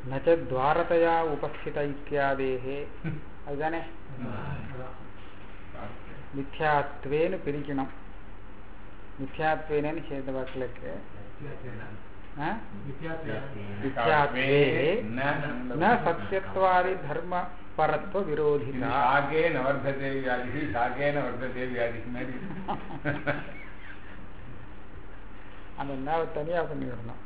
நச்ச துவாரதையா உபஸ்தித இத்தியாதேகே அதுதானே மித்யாத்வேன்னு பிரிக்கணும் மித்யாத்வேனு சேர்ந்த வாக்கில் இருக்கு ஆ? மித்யாத்வே ந சத்தியத்வாதி தர்ம பரத்வ விரோதிதா शाके न वर्धते व्याधिः शाके न वर्धते व्याधिः மாதிரி அந்த நாவை தனியா பண்ணிவிடணும்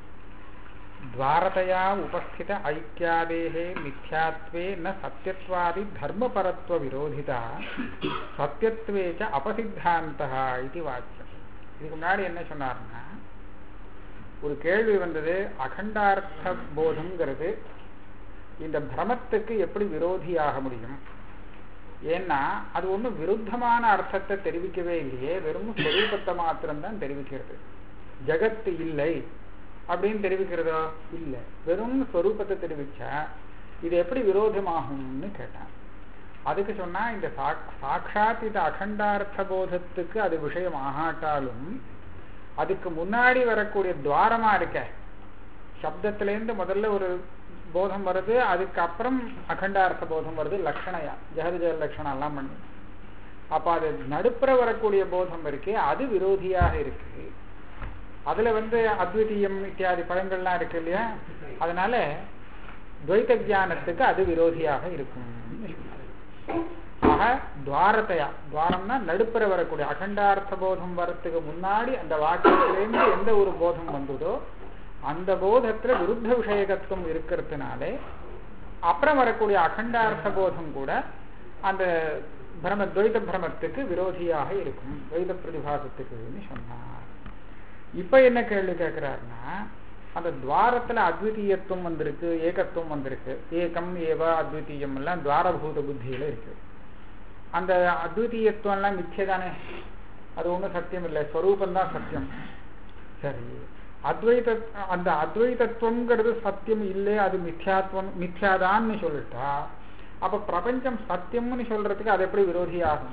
துவாரதையா உபஸ்தித ஐக்கியாதேகே மித்யாத்வே ந சத்தியத்வாதி தர்மபரத்வ விரோதிதா சத்தியத்வே ச அபசித்தாந்தா இது வாக்கியம் இதுக்கு முன்னாடி என்ன சொன்னார்னா ஒரு கேள்வி வந்தது அகண்டார்த்த போதம்ங்கிறது இந்த பிரமத்துக்கு எப்படி விரோதியாக முடியும் ஏன்னா அது ஒன்றும் விருத்தமான அர்த்தத்தை தெரிவிக்கவே இல்லையே வெறும் ஸ்வரூபத்தை மாத்திரம்தான் தெரிவிக்கிறது ஜகத்து இல்லை அப்படின்னு தெரிவிக்கிறதோ இல்லை வெறும் ஸ்வரூபத்தை தெரிவிச்சா இது எப்படி விரோதமாகும்னு கேட்டான் அதுக்கு சொன்னா இந்த சாக்- சாக்ஷாத் இது அகண்டார்த்த போதத்துக்கு அது விஷயம் ஆகாட்டாலும் அதுக்கு முன்னாடி வரக்கூடிய துவாரமா இருக்க சப்தத்திலேருந்து முதல்ல ஒரு போதம் வருது அதுக்கப்புறம் அகண்டார்த்த போதம் வருது லக்ஷணையா ஜெகத ஜெய லட்சணம் எல்லாம் பண்ணி அப்ப அது நடுப்புற வரக்கூடிய போதம் இருக்கே அது விரோதியாக இருக்கு அதுல வந்து அத்விதீயம் இத்தியாதி பழங்கள்லாம் இருக்கு இல்லையா அதனால துவைத ஞானத்துக்கு அது விரோதியாக இருக்கும் ஆக துவாரத்தையா துவாரம்னா நடுப்புற வரக்கூடிய அகண்டார்த்த போதம் வரத்துக்கு முன்னாடி அந்த வாக்கியத்திலேருந்து எந்த ஒரு போதம் வந்ததோ அந்த போதத்துல விருத்த விஷயகத்துவம் இருக்கிறதுனாலே அப்புறம் வரக்கூடிய அகண்டார்த்த போதம் கூட அந்த பிரம துவைத பிரமத்துக்கு விரோதியாக இருக்கும் துவைத பிரதிபாசத்துக்குன்னு சொன்னார் இப்ப என்ன கேள்வி கேட்கிறாருன்னா அந்த துவாரத்துல அத்விதீயத்துவம் வந்திருக்கு ஏகத்துவம் வந்திருக்கு ஏகம் ஏவ அத்விதீயம் எல்லாம் துவாரபூத புத்தியில இருக்கு அந்த அத்விதீயத்துவம் எல்லாம் மிச்சதானே அது ஒண்ணும் சத்தியம் இல்லை ஸ்வரூபம் தான் சத்தியம் சரி அத்வைத அந்த அத்வைதத்துவங்கிறது சத்தியம் இல்லை அது மித்யாத்வம் மித்யாதான்னு சொல்லிட்டா அப்ப பிரபஞ்சம் சத்தியம்னு சொல்றதுக்கு அது எப்படி விரோதியாகும்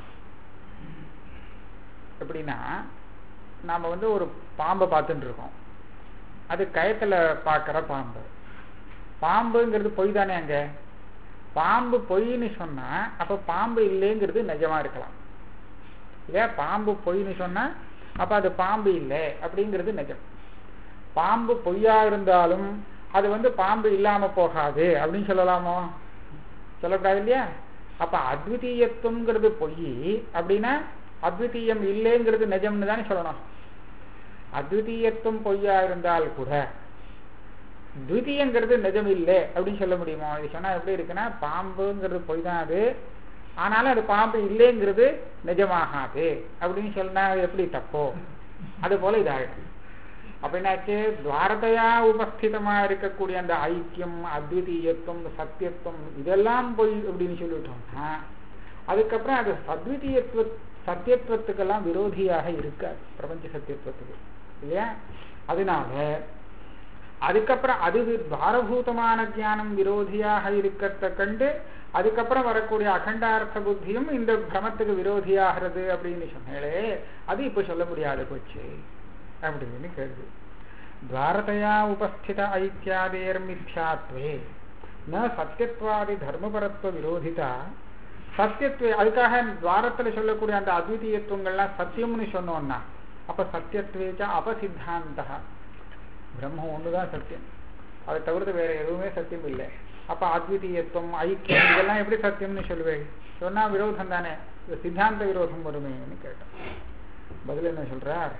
எப்படின்னா நாம வந்து ஒரு பாம்பை பார்த்துட்டு இருக்கோம் அது கயத்துல பார்க்குற பாம்பு பாம்புங்கிறது பொய் தானே அங்க பாம்பு பொய்ன்னு சொன்னா அப்ப பாம்பு இல்லைங்கிறது நிஜமா இருக்கலாம் இல்லையா பாம்பு பொய்ன்னு சொன்னா அப்ப அது பாம்பு இல்லை அப்படிங்கிறது நிஜம் பாம்பு பொய்யா இருந்தாலும் அது வந்து பாம்பு இல்லாம போகாது அப்படின்னு சொல்லலாமோ சொல்லக்கூடாது இல்லையா அப்ப அத்விதீயத்துவங்கிறது பொய் அப்படின்னா அத்விதீயம் இல்லைங்கிறது நிஜம்னு தானே சொல்லணும் அத்விதீயத்துவம் பொய்யா இருந்தால் கூட துவிதீயங்கிறது நிஜம் இல்லை அப்படின்னு சொல்ல முடியுமா இது சொன்னா எப்படி இருக்குன்னா பாம்புங்கிறது பொய் தான் அது ஆனாலும் அது பாம்பு இல்லைங்கிறது நிஜமாகாது அப்படின்னு சொன்னா எப்படி தப்போ அது போல இதாயிடும் அப்ப என்னாச்சு துவாரதையா உபஸ்திதமா இருக்கக்கூடிய அந்த ஐக்கியம் அத்விதீயத்துவம் சத்தியத்துவம் இதெல்லாம் போய் அப்படின்னு சொல்லிட்டோம்னா அதுக்கப்புறம் அது சத்விதீயத்துவ சத்தியத்துவத்துக்கெல்லாம் விரோதியாக இருக்காது பிரபஞ்ச சத்தியத்துவத்துக்கு இல்லையா அதனால அதுக்கப்புறம் அது துவாரபூதமான ஞானம் விரோதியாக இருக்கிறத கண்டு அதுக்கப்புறம் வரக்கூடிய அகண்டார்த்த புத்தியும் இந்த பிரமத்துக்கு விரோதியாகிறது அப்படின்னு சொன்னாலே அது இப்ப சொல்ல முடியாது போச்சு அப்படின்னு கேள்வி துவாரதையா உபஸ்தித ஐத்தியாதேர் மித்யாத்வே ந சத்தியத்வாதி தர்மபரத்துவ விரோதிதா சத்தியத்துவ அதுக்காக துவாரத்துல சொல்லக்கூடிய அந்த அத்விதீயத்துவங்கள்லாம் சத்தியம்னு சொன்னோம்னா அப்ப சத்தியத்வேச்ச அபசித்தாந்தா பிரம்மம் ஒண்ணுதான் சத்தியம் அதை தவிர்த்து வேற எதுவுமே சத்தியம் இல்லை அப்ப அத்விதீயத்துவம் ஐக்கியம் இதெல்லாம் எப்படி சத்தியம்னு சொல்லுவேன் சொன்னா விரோதம் தானே இது சித்தாந்த விரோதம் வருமேன்னு கேட்டேன் பதில் என்ன சொல்றார்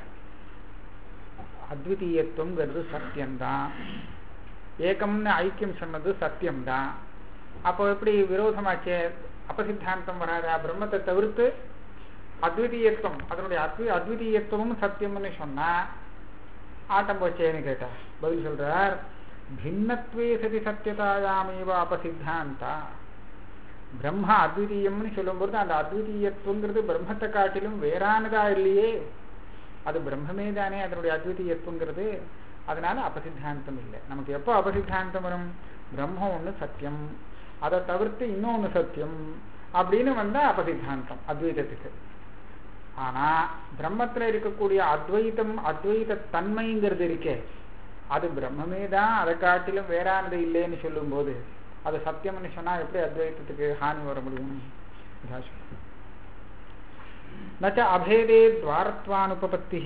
அத்விதீயத்துவங்கிறது சத்தியம்தான் ஏகம்னு ஐக்கியம் சொன்னது சத்தியம்தான் அப்போ எப்படி விரோதமாச்சே அபசித்தாந்தம் வராதா பிரம்மத்தை தவிர்த்து அத்விதீயத்துவம் அதனுடைய அத்வி அத்விதீயத்துவமும் சத்தியம்னு சொன்னா ஆட்டம் போச்சேன்னு கேட்டா பதில் சொல்றார் பின்னத்வே சதி சத்தியதாயாமேவ அபசித்தாந்தா பிரம்ம அத்விதீயம்னு சொல்லும்போது அந்த அத்விதீயத்துவங்கிறது பிரம்மத்தை காட்டிலும் வேறானதா இல்லையே அது பிரம்மமே தானே அதனுடைய அத்விதீயத்துவங்கிறது அதனால அபசித்தாந்தம் இல்லை நமக்கு எப்போ அபசித்தாந்தம் வரும் பிரம்மம் ஒண்ணு சத்தியம் அதை தவிர்த்து இன்னொன்னு சத்தியம் அப்படின்னு வந்தா அபசித்தாந்தம் அத்வைதத்துக்கு ஆனா பிரம்மத்துல இருக்கக்கூடிய அத்வைதம் அத்வைத தன்மைங்கிறது இருக்கே அது பிரம்மமே தான் அதை காட்டிலும் வேறானது இல்லைன்னு சொல்லும்போது அது சத்தியம்னு சொன்னா எப்படி அத்வைத்தத்துக்கு ஹானி வர முடியும் இதான் சொல்றேன். நச்ச அபேதே துவாரத்வானுபபத்தி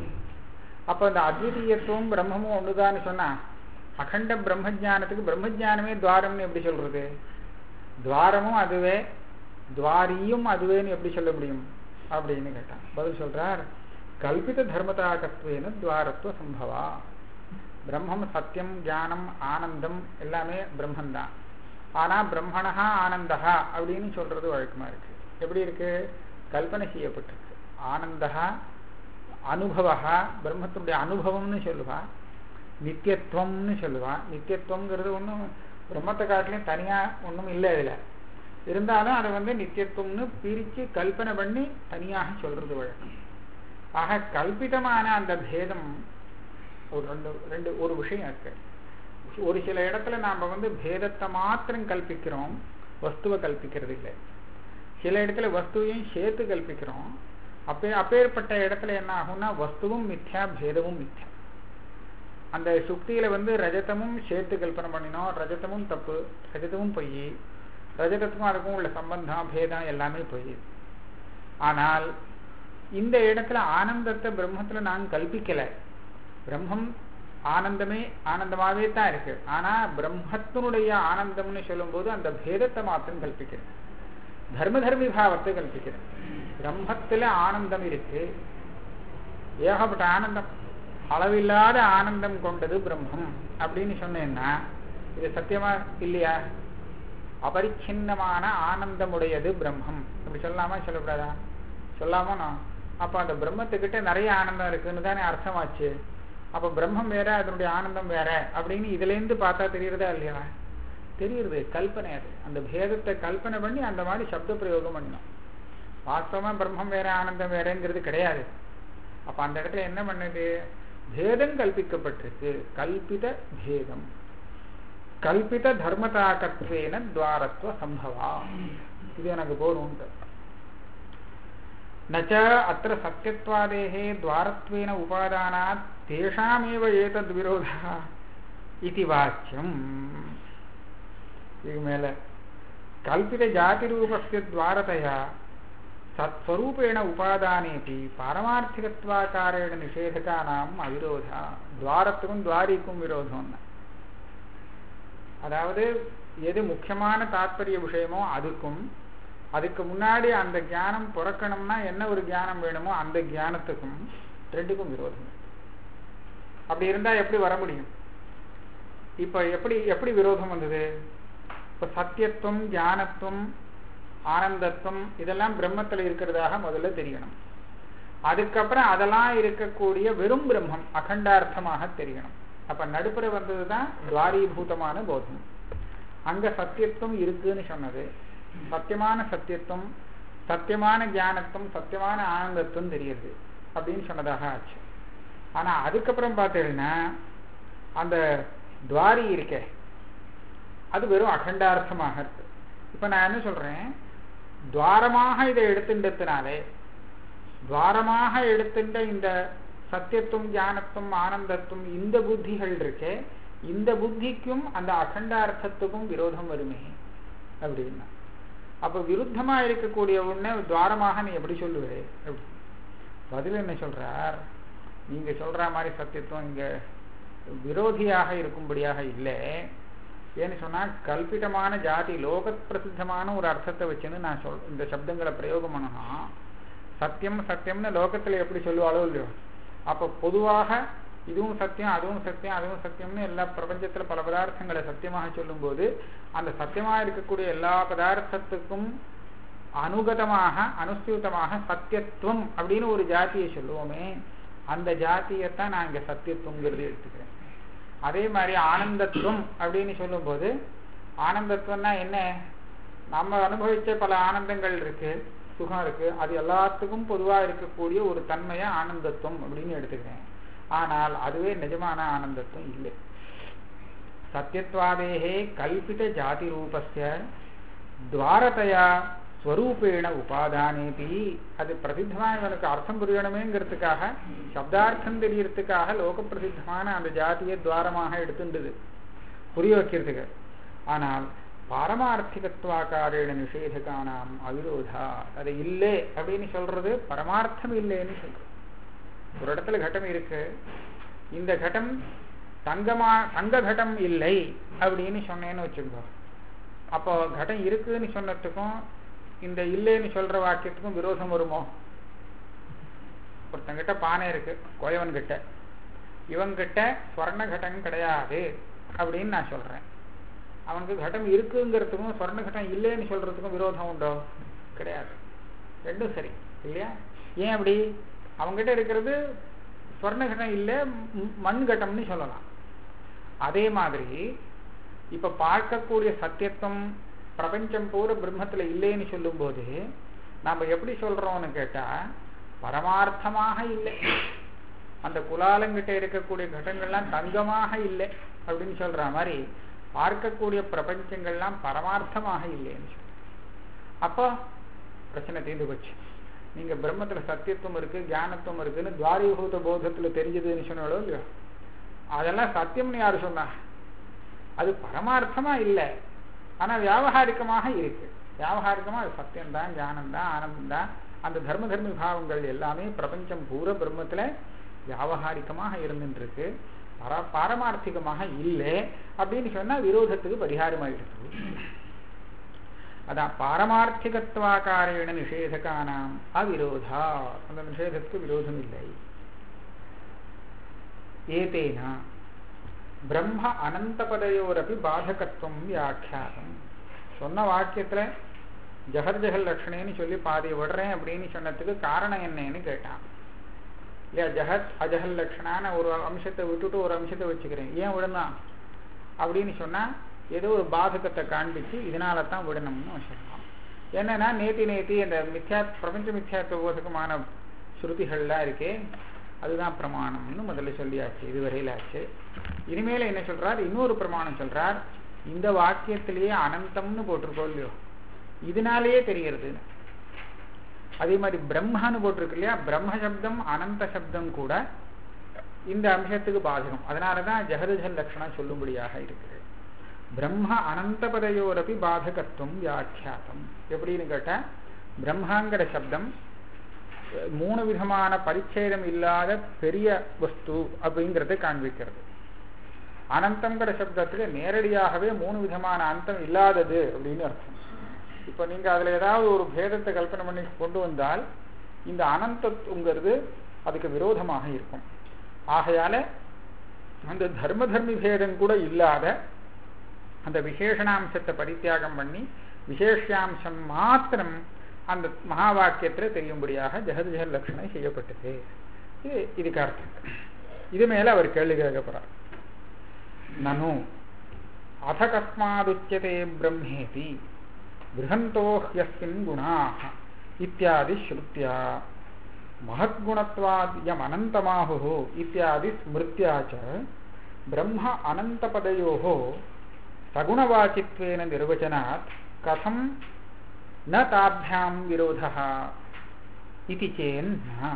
அப்ப அந்த அத்விதீயத்துவம் பிரம்மமும் ஒண்ணுதான்னு சொன்னா அகண்ட பிரம்மஜானத்துக்கு பிரம்மஜானமே துவாரம்னு எப்படி சொல்றது துவாரமும் அதுவே துவாரியும் அதுவேன்னு எப்படி சொல்ல முடியும் அப்படின்னு கேட்டான் பதில் சொல்றார் கல்பித தர்மதாகத்வேன துவாரத்துவ சம்பவா பிரம்மம் சத்தியம் ஞானம் ஆனந்தம் எல்லாமே பிரம்மந்தான் ஆனா பிரம்மணஹா ஆனந்தஹா அப்படின்னு சொல்றது வழக்கமா இருக்கு எப்படி இருக்கு கல்பனை செய்யப்பட்டிருக்கு ஆனந்தஹா அனுபவா பிரம்மத்தினுடைய அனுபவம்னு சொல்லுவா நித்தியத்துவம்னு சொல்லுவா நித்தியத்துவம்ங்கிறது ஒன்றும் பிரம்மத்தை காட்டிலையும் தனியா ஒன்றும் இல்லை இதுல இருந்தாலும் அதை வந்து நித்தியத்துவம்னு பிரிச்சு கல்பனை பண்ணி தனியாக சொல்றது வழக்கம் ஆக கல்பிதமான அந்த பேதம் ஒரு ரெண்டு ரெண்டு ஒரு விஷயம் இருக்கு ஒரு சில இடத்துல நாம வந்து பேதத்தை மாத்திரம் கல்பிக்கிறோம் வஸ்துவை கல்பிக்கிறது இல்லை சில இடத்துல வஸ்துவையும் சேர்த்து கல்பிக்கிறோம் அப்பே அப்பேற்பட்ட இடத்துல என்ன ஆகும்னா வஸ்துவும் மித்யா பேதமும் மித்யா அந்த சுக்தியில வந்து ரஜதமும் சேர்த்து கல்பனை பண்ணினோம் ரஜதமும் தப்பு ரஜதமும் பொய் ரஜதத்துக்கும் அதுக்கும் உள்ள சம்பந்தம் பேதம் எல்லாமே பொய் ஆனால் இந்த இடத்துல ஆனந்தத்தை பிரம்மத்துல நான் கல்பிக்கல பிரம்மம் ஆனந்தமே ஆனந்தமாவே தான் இருக்கு ஆனா பிரம்மத்தினுடைய ஆனந்தம்னு சொல்லும்போது அந்த பேதத்தை மாத்திரம் கல்பிக்கிறேன் தர்ம தர்மி பாவத்தை கல்பிக்கிறேன் பிரம்மத்துல ஆனந்தம் இருக்கு ஏகப்பட்ட ஆனந்தம் அளவில்லாத ஆனந்தம் கொண்டது பிரம்மம் அப்படின்னு சொன்னேன்னா இது சத்தியமா இல்லையா அபரிச்சின்னமான ஆனந்தமுடையது பிரம்மம் அப்படி சொல்லலாமா சொல்லக்கூடாதா சொல்லாமா நான் அப்ப அந்த பிரம்மத்துக்கிட்ட நிறைய ஆனந்தம் இருக்குன்னு தானே அர்த்தமாச்சு அப்ப பிரம்மம் வேற அதனுடைய ஆனந்தம் வேற அப்படின்னு இதுல இருந்து பார்த்தா தெரியுறதா இல்லையா தெரியுறது கல்பனை அது அந்த பேதத்தை கல்பனை பண்ணி அந்த மாதிரி சப்த பிரயோகம் பண்ணணும் வாஸ்தவமா பிரம்மம் வேற ஆனந்தம் வேறங்கிறது கிடையாது அப்ப அந்த இடத்துல என்ன பண்ணுது பேதம் கல்பிக்கப்பட்டிருக்கு கல்பித பேதம் கல்பித தர்மதாக்கத்வேன துவாரத்துவ சம்பவா இது எனக்கு போரும் நச்ச அத்த சத்தியத்வாதேகே துவாரத்வேன உபாதானாத் தேஷாமேவ ஏதத் விரோதா இது வாக்கியம் இது மேல கல்பித ஜாதி ரூபஸ்ய துவாரதையா சத்ஸ்வரூபேண உபாதானேபி பாரமார்த்திகத்வாக்காரேண நிஷேதகானாம் அவிரோதா துவாரத்துக்கும் துவாரிக்கும் விரோதம்னா அதாவது எது முக்கியமான தாற்பரிய விஷயமோ அதுக்கும் அதுக்கு முன்னாடி அந்த ஞானம் பிறக்கணும்னா என்ன ஒரு ஞானம் வேணுமோ அந்த ஞானத்துக்கும் ரெண்டுக்கும் விரோதம் அப்படி இருந்தா எப்படி வர முடியும் இப்ப எப்படி எப்படி விரோதம் வந்தது இப்ப சத்தியத்துவம் ஞானத்துவம் ஆனந்தத்துவம் இதெல்லாம் பிரம்மத்துல இருக்கிறதாக முதல்ல தெரியணும் அதுக்கப்புறம் அதெல்லாம் இருக்கக்கூடிய வெறும் பிரம்மம் அகண்டார்த்தமாக தெரியணும் அப்ப நடுப்புற வந்ததுதான் துவாரீபூதமான போதம் அங்க சத்தியத்துவம் இருக்குன்னு சொன்னது சத்தியமான சத்தியத்துவம் சத்தியமான ஞானத்துவம் சத்தியமான ஆனந்தத்துவம் தெரியுது அப்படின்னு சொன்னதாக ஆச்சு ஆனா அதுக்கப்புறம் பார்த்தீங்கன்னா அந்த துவாரி இருக்கே அது வெறும் அகண்டார்த்தமாக இருக்கு இப்ப நான் என்ன சொல்றேன் துவாரமாக இதை எடுத்துட்டதுனாலே துவாரமாக எடுத்துட்ட இந்த சத்தியத்துவம் ஞானத்துவம் ஆனந்தத்துவம் இந்த புத்திகள் இருக்கே இந்த புத்திக்கும் அந்த அகண்டார்த்தத்துக்கும் விரோதம் வருமே அப்படின்னா அப்ப விருத்தமா இருக்கக்கூடிய ஒண்ணு துவாரமாக நீ எப்படி சொல்லுவே பதில் என்ன சொல்றார் நீங்க சொல்ற மாதிரி சத்தியத்துவம் இங்க விரோதியாக இருக்கும்படியாக இல்லை ஏன்னு சொன்னா கல்பிதமான ஜாதி லோக பிரசித்தமான ஒரு அர்த்தத்தை வச்சுன்னு நான் சொல் இந்த சப்தங்களை பிரயோகம் பண்ணணும் சத்தியம் சத்தியம்னு லோகத்துல எப்படி சொல்லுவாளோ இல்லையோ அப்ப பொதுவாக இதுவும் சத்தியம் அதுவும் சத்தியம் அதுவும் சத்தியம்னு எல்லா பிரபஞ்சத்துல பல பதார்த்தங்களை சத்தியமாக சொல்லும்போது அந்த சத்தியமாக இருக்கக்கூடிய எல்லா பதார்த்தத்துக்கும் அனுகதமாக அனுஸ்தியுதமாக சத்தியத்துவம் அப்படின்னு ஒரு ஜாத்தியை சொல்லுவோமே அந்த ஜாத்தியத்தான் நான் இங்க சத்தியத்துவங்கிறது எடுத்துக்கிறேன் அதே மாதிரி ஆனந்தத்துவம் அப்படின்னு சொல்லும்போது ஆனந்தத்துவம்னா என்ன நம்ம அனுபவிச்ச பல ஆனந்தங்கள் இருக்கு சுகம் இருக்கு அது எல்லாத்துக்கும் பொதுவா இருக்கக்கூடிய ஒரு தன்மையை ஆனந்தத்துவம் அப்படின்னு எடுத்துக்கிறேன் ஆனால் அதுவே நிஜமான ஆனந்தத்துவம் இல்லை சத்தியத்வாதேகே கல்பித ஜாதி ரூபஸ்ய துவாரதையா ஸ்வரூபேண உபாதானேபி அது பிரசித்தமான இவனுக்கு அர்த்தம் புரியணுமேங்கிறதுக்காக சப்தார்த்தம் தெரியறதுக்காக லோக பிரசித்தமான அந்த ஜாதியை துவாரமாக எடுத்துண்டது புரிய வைக்கிறதுக்கு ஆனால் பாரமார்த்திகத்துவாக்காரேன நிஷேதகானாம் அவிரோதா அது இல்லை அப்படின்னு சொல்றது பரமார்த்தம் இல்லைன்னு சொல்றது ஒரு இடத்துல கட்டம் இருக்கு இந்த கட்டம் தங்கமா தங்க கட்டம் இல்லை அப்படின்னு சொன்னேன்னு வச்சுக்கோ அப்போ கட்டம் இருக்குன்னு சொன்னதுக்கும் இந்த இல்லைன்னு சொல்ற வாக்கியத்துக்கும் விரோதம் வருமோ ஒருத்தங்கிட்ட பானை இருக்கு கோயவன் கிட்ட இவங்கிட்ட ஸ்வர்ண கட்டம் கிடையாது அப்படின்னு நான் சொல்றேன் அவனுக்கு கட்டம் இருக்குங்கிறதுக்கும் ஸ்வர்ண கட்டம் இல்லைன்னு சொல்றதுக்கும் விரோதம் உண்டோ கிடையாது ரெண்டும் சரி இல்லையா ஏன் அப்படி அவங்ககிட்ட இருக்கிறது ஸ்வர்ண கட்டம் இல்லை ம், மண் கட்டம்னு சொல்லலாம் அதே மாதிரி இப்ப பார்க்கக்கூடிய சத்தியத்துவம் பிரபஞ்சம் பூரா பிரம்மத்துல இல்லைன்னு சொல்லும்போது நாம எப்படி சொல்றோம்னு கேட்டா பரமார்த்தமாக இல்லை அந்த குலாலங்கிட்ட இருக்கக்கூடிய கடங்கள்லாம் தங்கமாக இல்லை அப்படின்னு சொல்ற மாதிரி பார்க்கக்கூடிய பிரபஞ்சங்கள்லாம் பரமார்த்தமாக இல்லைன்னு சொல்ற அப்போ பிரச்சனை தீர்ந்து போச்சு நீங்க பிரம்மத்துல சத்தியத்துவம் இருக்கு ஞானத்துவம் இருக்குன்னு துவாரிபூத போதத்துல தெரிஞ்சதுன்னு சொன்னாலோ இல்லையோ அதெல்லாம் சத்தியம்னு யாரு சொன்னா அது பரமார்த்தமா இல்லை ஆனா வியாபகாரிகமாக இருக்கு வியாபகாரிகமா அது சத்தியம்தான் ஞானம்தான் ஆனந்தம்தான் அந்த தர்ம தர்மி பாவங்கள் எல்லாமே பிரபஞ்சம் பூரா பிரம்மத்துல வியாபகாரிகமாக இருந்துட்டு இருக்கு பர பாரமார்த்திகமாக இல்லை அப்படின்னு சொன்னா விரோதத்துக்கு பரிகாரமாயிடுது அதான் பாரமார்த்திகத்வாக்காரேன நிஷேதகானாம் அவிரோதா அந்த நிஷேதத்துக்கு விரோதம் இல்லை ஏதேனா பிரம்ம அனந்தபதையோரப்பி பாதகத்துவம் வியாக்கியாதம் சொன்ன வாக்கியத்துல ஜெகத் ஜெகல் லட்சணேன்னு சொல்லி பாதி விடுறேன் அப்படின்னு சொன்னதுக்கு காரணம் என்னன்னு கேட்டான் இல்லையா ஜெகத் அஜகல் லட்சணான ஒரு அம்சத்தை விட்டுட்டு ஒரு அம்சத்தை வச்சுக்கிறேன் ஏன் விடலாம் அப்படின்னு சொன்னா ஏதோ ஒரு பாதகத்தை காண்பிச்சு இதனால தான் விடணும்னு சொல்லலாம் என்னன்னா நேத்தி நேத்தி அந்த மித்யா பிரபஞ்ச மித்யாத்துவ போதகமான ஸ்ருதிகள்லாம் இருக்கே அதுதான் பிரமாணம்னு முதல்ல சொல்லியாச்சு இதுவரையில ஆச்சு இனிமேல என்ன சொல்றார் இன்னொரு பிரமாணம் சொல்றார் இந்த வாக்கியத்திலேயே அனந்தம்னு போட்டிருக்கோம் இல்லையோ இதனாலேயே தெரியறது அதே மாதிரி பிரம்மன்னு போட்டிருக்கு இல்லையா பிரம்ம சப்தம் அனந்த சப்தம் கூட இந்த அம்சத்துக்கு பாதகம் அதனாலதான் ஜெகதஜல் லட்சணம் சொல்லும்படியாக இருக்குது பிரம்ம அனந்தபதையோரப்பி பாதகத்துவம் வியாக்கியாத்தம் எப்படின்னு கேட்டா பிரம்மாங்கிற சப்தம் மூணு விதமான பரிச்சேதம் இல்லாத பெரிய வஸ்து அப்படிங்கறதை காண்பிக்கிறது அனந்தங்கிற சப்தத்துக்கு நேரடியாகவே மூணு விதமான அந்தம் இல்லாதது அப்படின்னு அர்த்தம் இப்ப நீங்க அதுல ஏதாவது ஒரு பேதத்தை கல்பனை பண்ணி கொண்டு வந்தால் இந்த அனந்தத்துங்கிறது அதுக்கு விரோதமாக இருக்கும் ஆகையால அந்த தர்ம தர்மி பேதம் கூட இல்லாத அந்த விசேஷணாம்சத்தை பரித்தியாகம் பண்ணி விசேஷாம்சம் மாத்திரம் அந்த மகா வாக்கியத்தில் தெரியும்படியாக ஜெகத்ஜெகல் லட்சணம் செய்யப்பட்டது இது இதுக்கு அர்த்தம் இது மேல அவர் கேள்வி கேட்க போறார் நனு அத கஸ்மாதுச்சியதே பிரம்மேதி பிருகந்தோஹ்யஸ்மின் குணாः இத்தியாதி ஸ்ருத்யா மகத்குணத்வாத்யம் அனந்தமாஹு இத்தியாதி ஸ்மிருத்யா ச பிரம்ம அனந்தபதயோः சகுணவாச்சித்வேன நிர்வச்சனாத் கதம் ந தாபியாம் விரோதः இது சேன்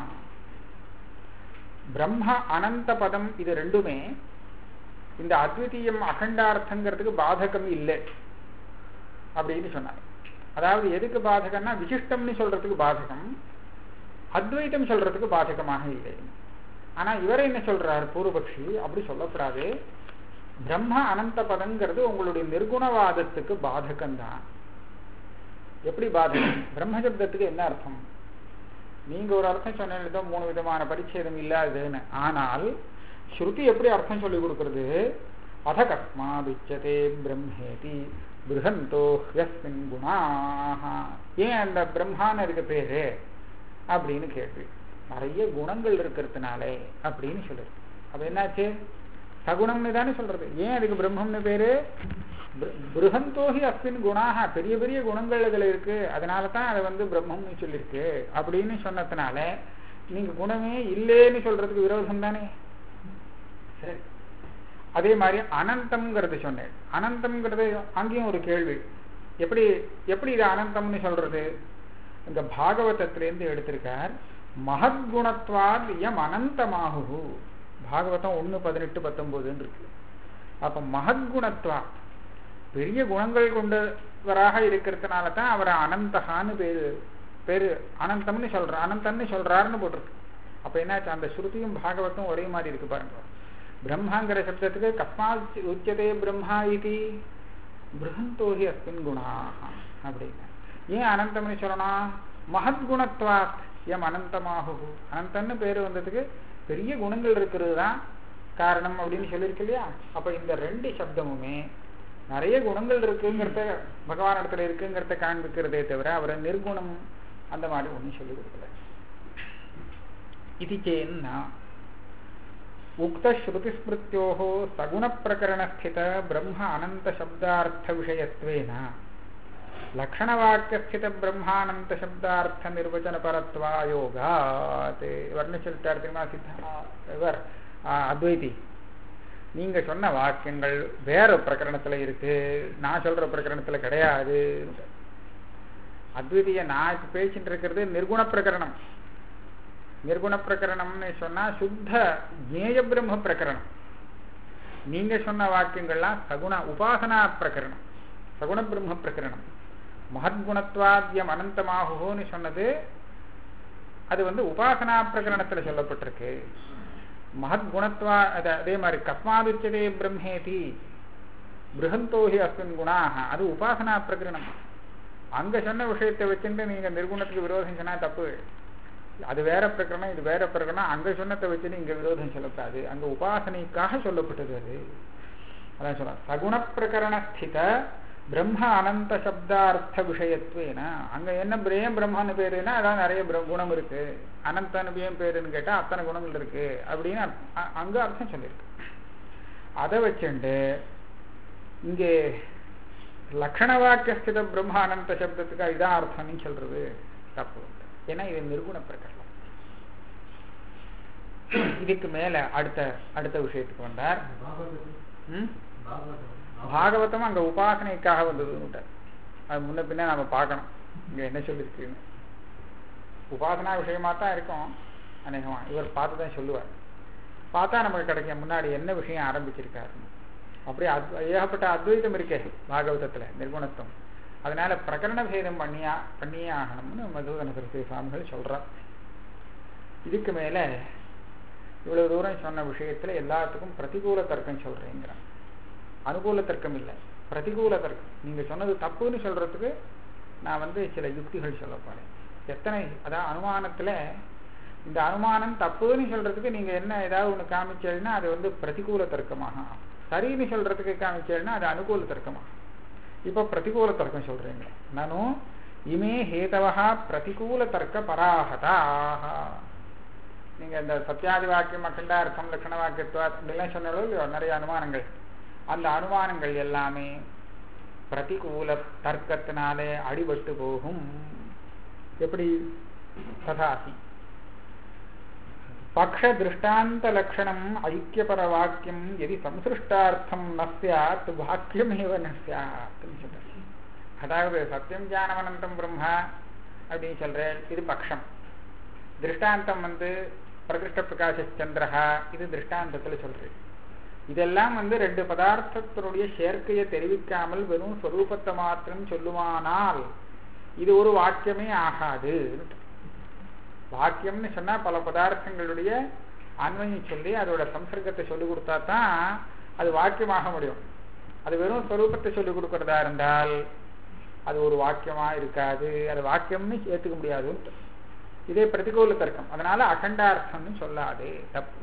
பிரம்ம அனந்த பதம் இது ரெண்டுமே இந்த அத்விதீயம் அகண்டார்த்தங்கிறதுக்கு பாதகம் இல்லை அப்படின்னு சொன்னார் அதாவது எதுக்கு பாதகம்னா விசிஷ்டம்னு சொல்றதுக்கு பாதகம் அத்வைத்தம் சொல்றதுக்கு பாதகமாக இல்லை ஆனா இவர் என்ன சொல்றார் பூர்வபக்ஷி அப்படி சொல்லக்கூடாது பிரம்ம அனந்த பதங்கிறது உங்களுடைய நிர்குணவாதத்துக்கு பாதகம்தான் எப்படி பாதகம் பிரம்மசப்தத்துக்கு என்ன அர்த்தம் நீங்க ஒரு அர்த்தம் சொன்னீங்க மூணு விதமான பரிச்சேதம் இல்லாததுன்னு ஆனால் ஸ்ருதி எப்படி அர்த்தம் சொல்லி கொடுக்கறது அத கஸ்மாதுச்சதே பிரம்மேதி பிருகந்தோ ஹஸ்மின் குணாக ஏன் அந்த பிரம்மான்னு இருக்க பேரு அப்படின்னு கேள்வி நிறைய குணங்கள் இருக்கிறதுனாலே அப்படின்னு சொல்லுது அப்ப என்னாச்சு சகுணம்னு தானே சொல்றது ஏன் அதுக்கு பிரம்மம்னு பேரு பிருகந்தோஹி அஸ்மின் குணாக பெரிய பெரிய குணங்கள் இதுல இருக்கு அதனால தான் அதை வந்து பிரம்மம்னு சொல்லியிருக்கு அப்படின்னு சொன்னதுனால நீங்க குணமே இல்லைன்னு சொல்றதுக்கு விரோதம் தானே சரி அதே மாதிரி அனந்தம்ங்கிறது சொன்னேன் அனந்தம்ங்கிறது அங்கேயும் ஒரு கேள்வி எப்படி எப்படி இது அனந்தம்னு சொல்றது இந்த பாகவதத்திலேருந்து எடுத்திருக்கார் மகத்குணத்வாத் எம் அனந்தமாகு பாகவதம் ஒன்று பதினெட்டு பத்தொன்பதுன்னு இருக்கு அப்ப மகத்குணத்வா பெரிய குணங்கள் கொண்டவராக இருக்கிறதுனால தான் அவரை அனந்தகான்னு பேரு பேரு அனந்தம்னு சொல்ற அனந்தம்னு சொல்றாருன்னு போட்டிருக்கு அப்ப என்னாச்சு அந்த ஸ்ருதியும் பாகவத்தும் ஒரே மாதிரி இருக்கு பாருங்க பிரம்மாங்கிற சப்தத்துக்கு கஸ்மாத் உச்சதே பிரம்மா இது பிருகந்தோஹி அஸ்மின் குணாக அப்படின்னு ஏன் அனந்தம்னு சொல்லணும் மகத்குணத்வாத் எம் அனந்தமாகு அனந்தன்னு பேர் வந்ததுக்கு பெரிய குணங்கள் இருக்கிறது தான் காரணம் அப்படின்னு சொல்லியிருக்கு இல்லையா அப்ப இந்த ரெண்டு சப்தமுமே நிறைய குணங்கள் இருக்குங்கிறத பகவான் இடத்துல இருக்குங்கிறத காண்பிக்கிறதே தவிர அவரை நிர்குணம் அந்த மாதிரி ஒன்றும் சொல்லி கொடுக்கல இது சேன்னா उक्तश्रुतिस्मृत्योः सगुणप्रकरणस्थित ब्रह्म अनन्तशब्दार्थविषयत्वेन லக்ஷணவாக்கியஸ்தித வர்ணிச்சுட்டார் தெரியுமா சித்தா இவர் அத்வைதி நீங்க சொன்ன வாக்கியங்கள் வேற பிரகரணத்துல இருக்கு நான் சொல்ற பிரகரணத்துல கிடையாது அத்வைதிய நான் இப்ப பேசிட்டு இருக்கிறது நிர்குண பிரகரணம் நிர்குண பிரகரணம்னு சொன்னா சுத்த ஜேய பிரம்ம பிரகரணம் நீங்க சொன்ன வாக்கியங்கள்லாம் சகுண உபாசனா பிரகரணம் சகுண பிரம்ம பிரகரணம் மகத்குணத்வாத்தியம் அனந்தமாகுன்னு சொன்னது அது வந்து உபாசனா பிரகரணத்துல சொல்லப்பட்டிருக்கு மகத்குணத்வா அதே மாதிரி கஸ்மாதுச்சதே பிரம்மேதி பிருகந்தோஹி அஸ்மின் குணாக அது உபாசனா பிரகரணம் அங்க சொன்ன விஷயத்தை வச்சுட்டு நீங்க நிர்குணத்துக்கு விரோதம் சொன்னா தப்பு அது வேற பிரகரணம் இது வேற பிரகரணம் அங்க சொன்னதை வச்சுட்டு இங்க விரோதம் சொல்லக்கூடாது அங்க உபாசனைக்காக சொல்லப்பட்டது அது அதான் சொல்லலாம் சகுண பிரகரண ஸ்தித பிரம்ம அனந்த சப்தார்த்த விஷயத்துவேனா அங்க என்ன ஏன் பிரம்மன்னு பேருன்னா அதான் நிறைய குணம் இருக்கு அனந்தனு ஏன் பேருன்னு கேட்டா அத்தனை குணங்கள் இருக்கு அப்படின்னு அங்க அர்த்தம் சொல்லியிருக்கு அதை வச்சுண்டு இங்கே லக்ஷண வாக்கியஸ்தித பிரம்ம அனந்த சப்தத்துக்கு இதான் அர்த்தம்னு சொல்றது தப்பு ஏன்னா இது நிர்குண பிரகரணம் இதுக்கு மேல அடுத்த அடுத்த விஷயத்துக்கு வந்தார் பாகவதம் அங்க உபாசனைக்காக வந்ததுன்னு அது முன்ன பின்ன நாம பார்க்கணும் இங்க என்ன சொல்லியிருக்குன்னு உபாசனா விஷயமா தான் இருக்கும் அநேகமா இவர் பார்த்து தான் சொல்லுவார் பார்த்தா நமக்கு கிடைக்கும் முன்னாடி என்ன விஷயம் ஆரம்பிச்சிருக்காருன்னு அப்படியே ஏகப்பட்ட அத்வைதம் இருக்கே பாகவதத்துல நிர்குணத்துவம் அதனால பிரகரண பேதம் பண்ணியா பண்ணியே ஆகணும்னு மதுவதன சரஸ்வதி சுவாமிகள் சொல்றார் இதுக்கு மேல இவ்வளவு தூரம் சொன்ன விஷயத்துல எல்லாத்துக்கும் பிரதிகூல தர்க்கம் சொல்றேங்கிறான் அனுகூல தர்க்கம் இல்லை பிரதிகூல தர்க்கம் நீங்க சொன்னது தப்புன்னு சொல்றதுக்கு நான் வந்து சில யுக்திகள் சொல்ல போறேன் எத்தனை அதான் அனுமானத்துல இந்த அனுமானம் தப்புன்னு சொல்றதுக்கு நீங்க என்ன ஏதாவது ஒண்ணு காமிச்சேன்னா அது வந்து பிரதிகூல தர்க்கமாக சரின்னு சொல்றதுக்கு காமிச்சேன்னா அது அனுகூல தர்க்கமாக இப்ப பிரதிகூல தர்க்கம் சொல்றீங்க நானும் இமே ஹேதவா பிரதிகூல தர்க்க பராகதாக நீங்க இந்த சத்தியாதி வாக்கியம் அகண்டார்த்தம் லட்சண வாக்கியத்துவா இப்படிலாம் சொன்னாலும் இல்லையோ நிறைய அனுமானங்கள் அந்த அனுமானங்கள் எல்லாமே பிரதிகூல தர்க்கத்தினாலே அடிபட்டு போகும் எப்படி ததாசி பக்ஷ திருஷ்டாந்த லட்சணம் ஐக்கியபர வாக்கியம் எதி சம்சிருஷ்டார்த்தம் ந சாத் வாக்கியமேவ ந சாத் அதாவது சத்தியம் ஞானவனந்தம் பிரம்மா அப்படின்னு சொல்றேன் இது பக்ஷம் திருஷ்டாந்தம் வந்து பிரகிருஷ்ட பிரகாஷ சந்திரஹா இது திருஷ்டாந்தத்துல சொல்றேன் இதெல்லாம் வந்து ரெண்டு பதார்த்தத்தினுடைய சேர்க்கையை தெரிவிக்காமல் வெறும் ஸ்வரூபத்தை மாத்திரம் சொல்லுவானால் இது ஒரு வாக்கியமே ஆகாது வாக்கியம்னு சொன்னா பல பதார்த்தங்களுடைய அன்வயம் சொல்லி அதோட சம்சர்க்கத்தை சொல்லி கொடுத்தா தான் அது வாக்கியமாக முடியும் அது வெறும் ஸ்வரூபத்தை சொல்லி கொடுக்கறதா இருந்தால் அது ஒரு வாக்கியமா இருக்காது அது வாக்கியம்னு ஏத்துக்க முடியாது இதே பிரதிகூல தர்க்கம் அதனால அகண்டார்த்தம்னு சொல்லாதே தப்பு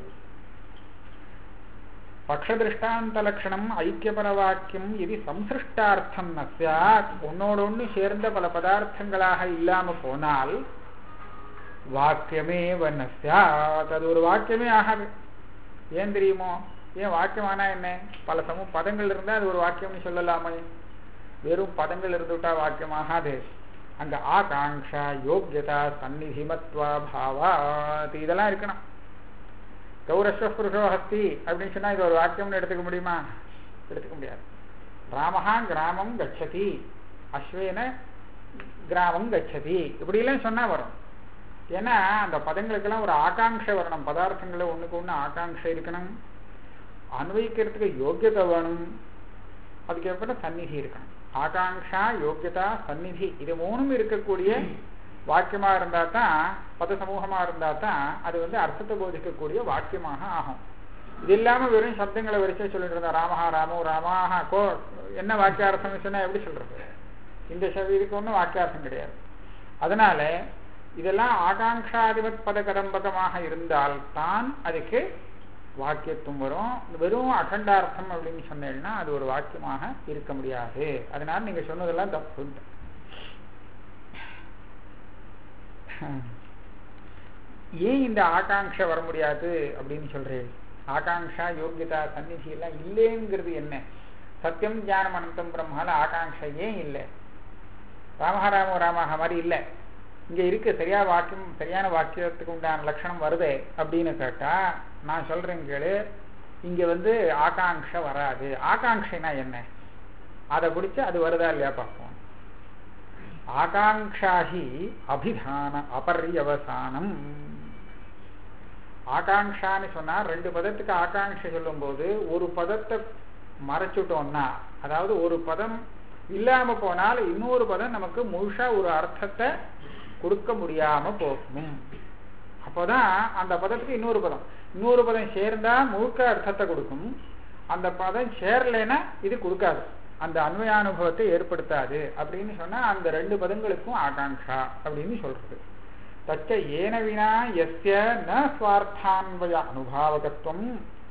பக்ஷதிருஷ்டாந்த லட்சணம் ஐக்கியபர வாக்கியம் இது சம்சிருஷ்டார்த்தம் ந சாத் ஒன்னோட ஒண்ணு சேர்ந்த பல பதார்த்தங்களாக இல்லாம போனால் வாக்கியமே வண்ண சாத் அது ஒரு வாக்கியமே ஆகாது ஏன் தெரியுமோ ஏன் வாக்கியமானா என்ன பல சமூக பதங்கள் இருந்தா அது ஒரு வாக்கியம்னு சொல்லலாமே வெறும் பதங்கள் இருந்துட்டா வாக்கியம் ஆகாது அங்க ஆகாங்ஷா யோக்கியதா சந்நிதிமத்வா பாவா இதெல்லாம் இருக்கணும் கௌரஸ்வ புருஷோ ஹஸ்தி அப்படின்னு சொன்னா இது ஒரு வாக்கியம்னு எடுத்துக்க முடியுமா எடுத்துக்க முடியாது ராமஹா கிராமம் கச்சதி அஸ்வேன கிராமம் கச்சதி இப்படிலாம் சொன்னா வரும் ஏன்னா அந்த பதங்களுக்கெல்லாம் ஒரு ஆகாங்ஷை வரணும் பதார்த்தங்களை ஒண்ணுக்கு ஒண்ணு ஆகாங்ஷை இருக்கணும் அன்வயிக்கிறதுக்கு யோக்கியதை வேணும் அதுக்கு அப்புறம் சந்நிதி இருக்கணும் ஆகாங்ஷா யோக்கியதா சந்நிதி இது மூணும் இருக்கக்கூடிய வாக்கியமா இருந்தா தான் பத சமூகமா இருந்தா தான் அது வந்து அர்த்தத்தை போதிக்கக்கூடிய வாக்கியமாக ஆகும் இது இல்லாம வெறும் சப்தங்களை வரிசை சொல்லிட்டு இருந்தா ராமஹா ராமோ ராமாஹா கோ என்ன வாக்கியார்த்தம் சொன்னா எப்படி சொல்றது இந்த ச- இதுக்கு ஒன்றும் வாக்கியார்த்தம் கிடையாது அதனால இதெல்லாம் ஆகாங்ஷாதிபத் பத கடம்பகமாக இருந்தால் தான் அதுக்கு வாக்கியத்துவம் வரும் வெறும் அகண்டார்த்தம் அப்படின்னு சொன்னீங்கன்னா அது ஒரு வாக்கியமாக இருக்க முடியாது அதனால நீங்க சொன்னதெல்லாம் தப்பு ஏன் இந்த ஆகாங்ஷை வர முடியாது அப்படின்னு சொல்றேன் ஆகாங்ஷா யோகியதா சந்நிதி எல்லாம் இல்லைங்கிறது என்ன சத்தியம் ஞானம் அனந்தம் பிரம்மால ஆகாங்ஷை ஏன் இல்லை ராமஹராமோ ராமஹா மாதிரி இல்லை இங்க இருக்கு சரியா வாக்கியம் சரியான வாக்கியத்துக்கு உண்டான லட்சணம் வருதே அப்படின்னு கேட்டா நான் சொல்றேன் கேளு இங்க வந்து ஆகாங்ஷை வராது ஆகாங்ஷைனா என்ன அதை பிடிச்சு அது வருதா இல்லையா பார்ப்போம் ஆகாங்ஷாஹி அபிதான அபர்யவசானம் ஆகாங்ஷான்னு சொன்னா ரெண்டு பதத்துக்கு ஆகாங்ஷை சொல்லும்போது ஒரு பதத்தை மறைச்சுட்டோம்னா அதாவது ஒரு பதம் இல்லாம போனால் இன்னொரு பதம் நமக்கு முழுசா ஒரு அர்த்தத்தை கொடுக்க முடியாம போகும் அப்போதான் அந்த பதத்துக்கு இன்னொரு பதம் இன்னொரு பதம் சேர்ந்தா முழுக்க அர்த்தத்தை கொடுக்கும் அந்த பதம் சேரலைன்னா இது கொடுக்காது அந்த அன்வயானுபவத்தை ஏற்படுத்தாது அப்படின்னு சொன்னா அந்த ரெண்டு பதங்களுக்கும் ஆகாங்ஷா அப்படின்னு சொல்றது தச்ச ஏன வினா எஸ்ய ந ஸ்வார்த்தான்வய அனுபாவகத்துவம்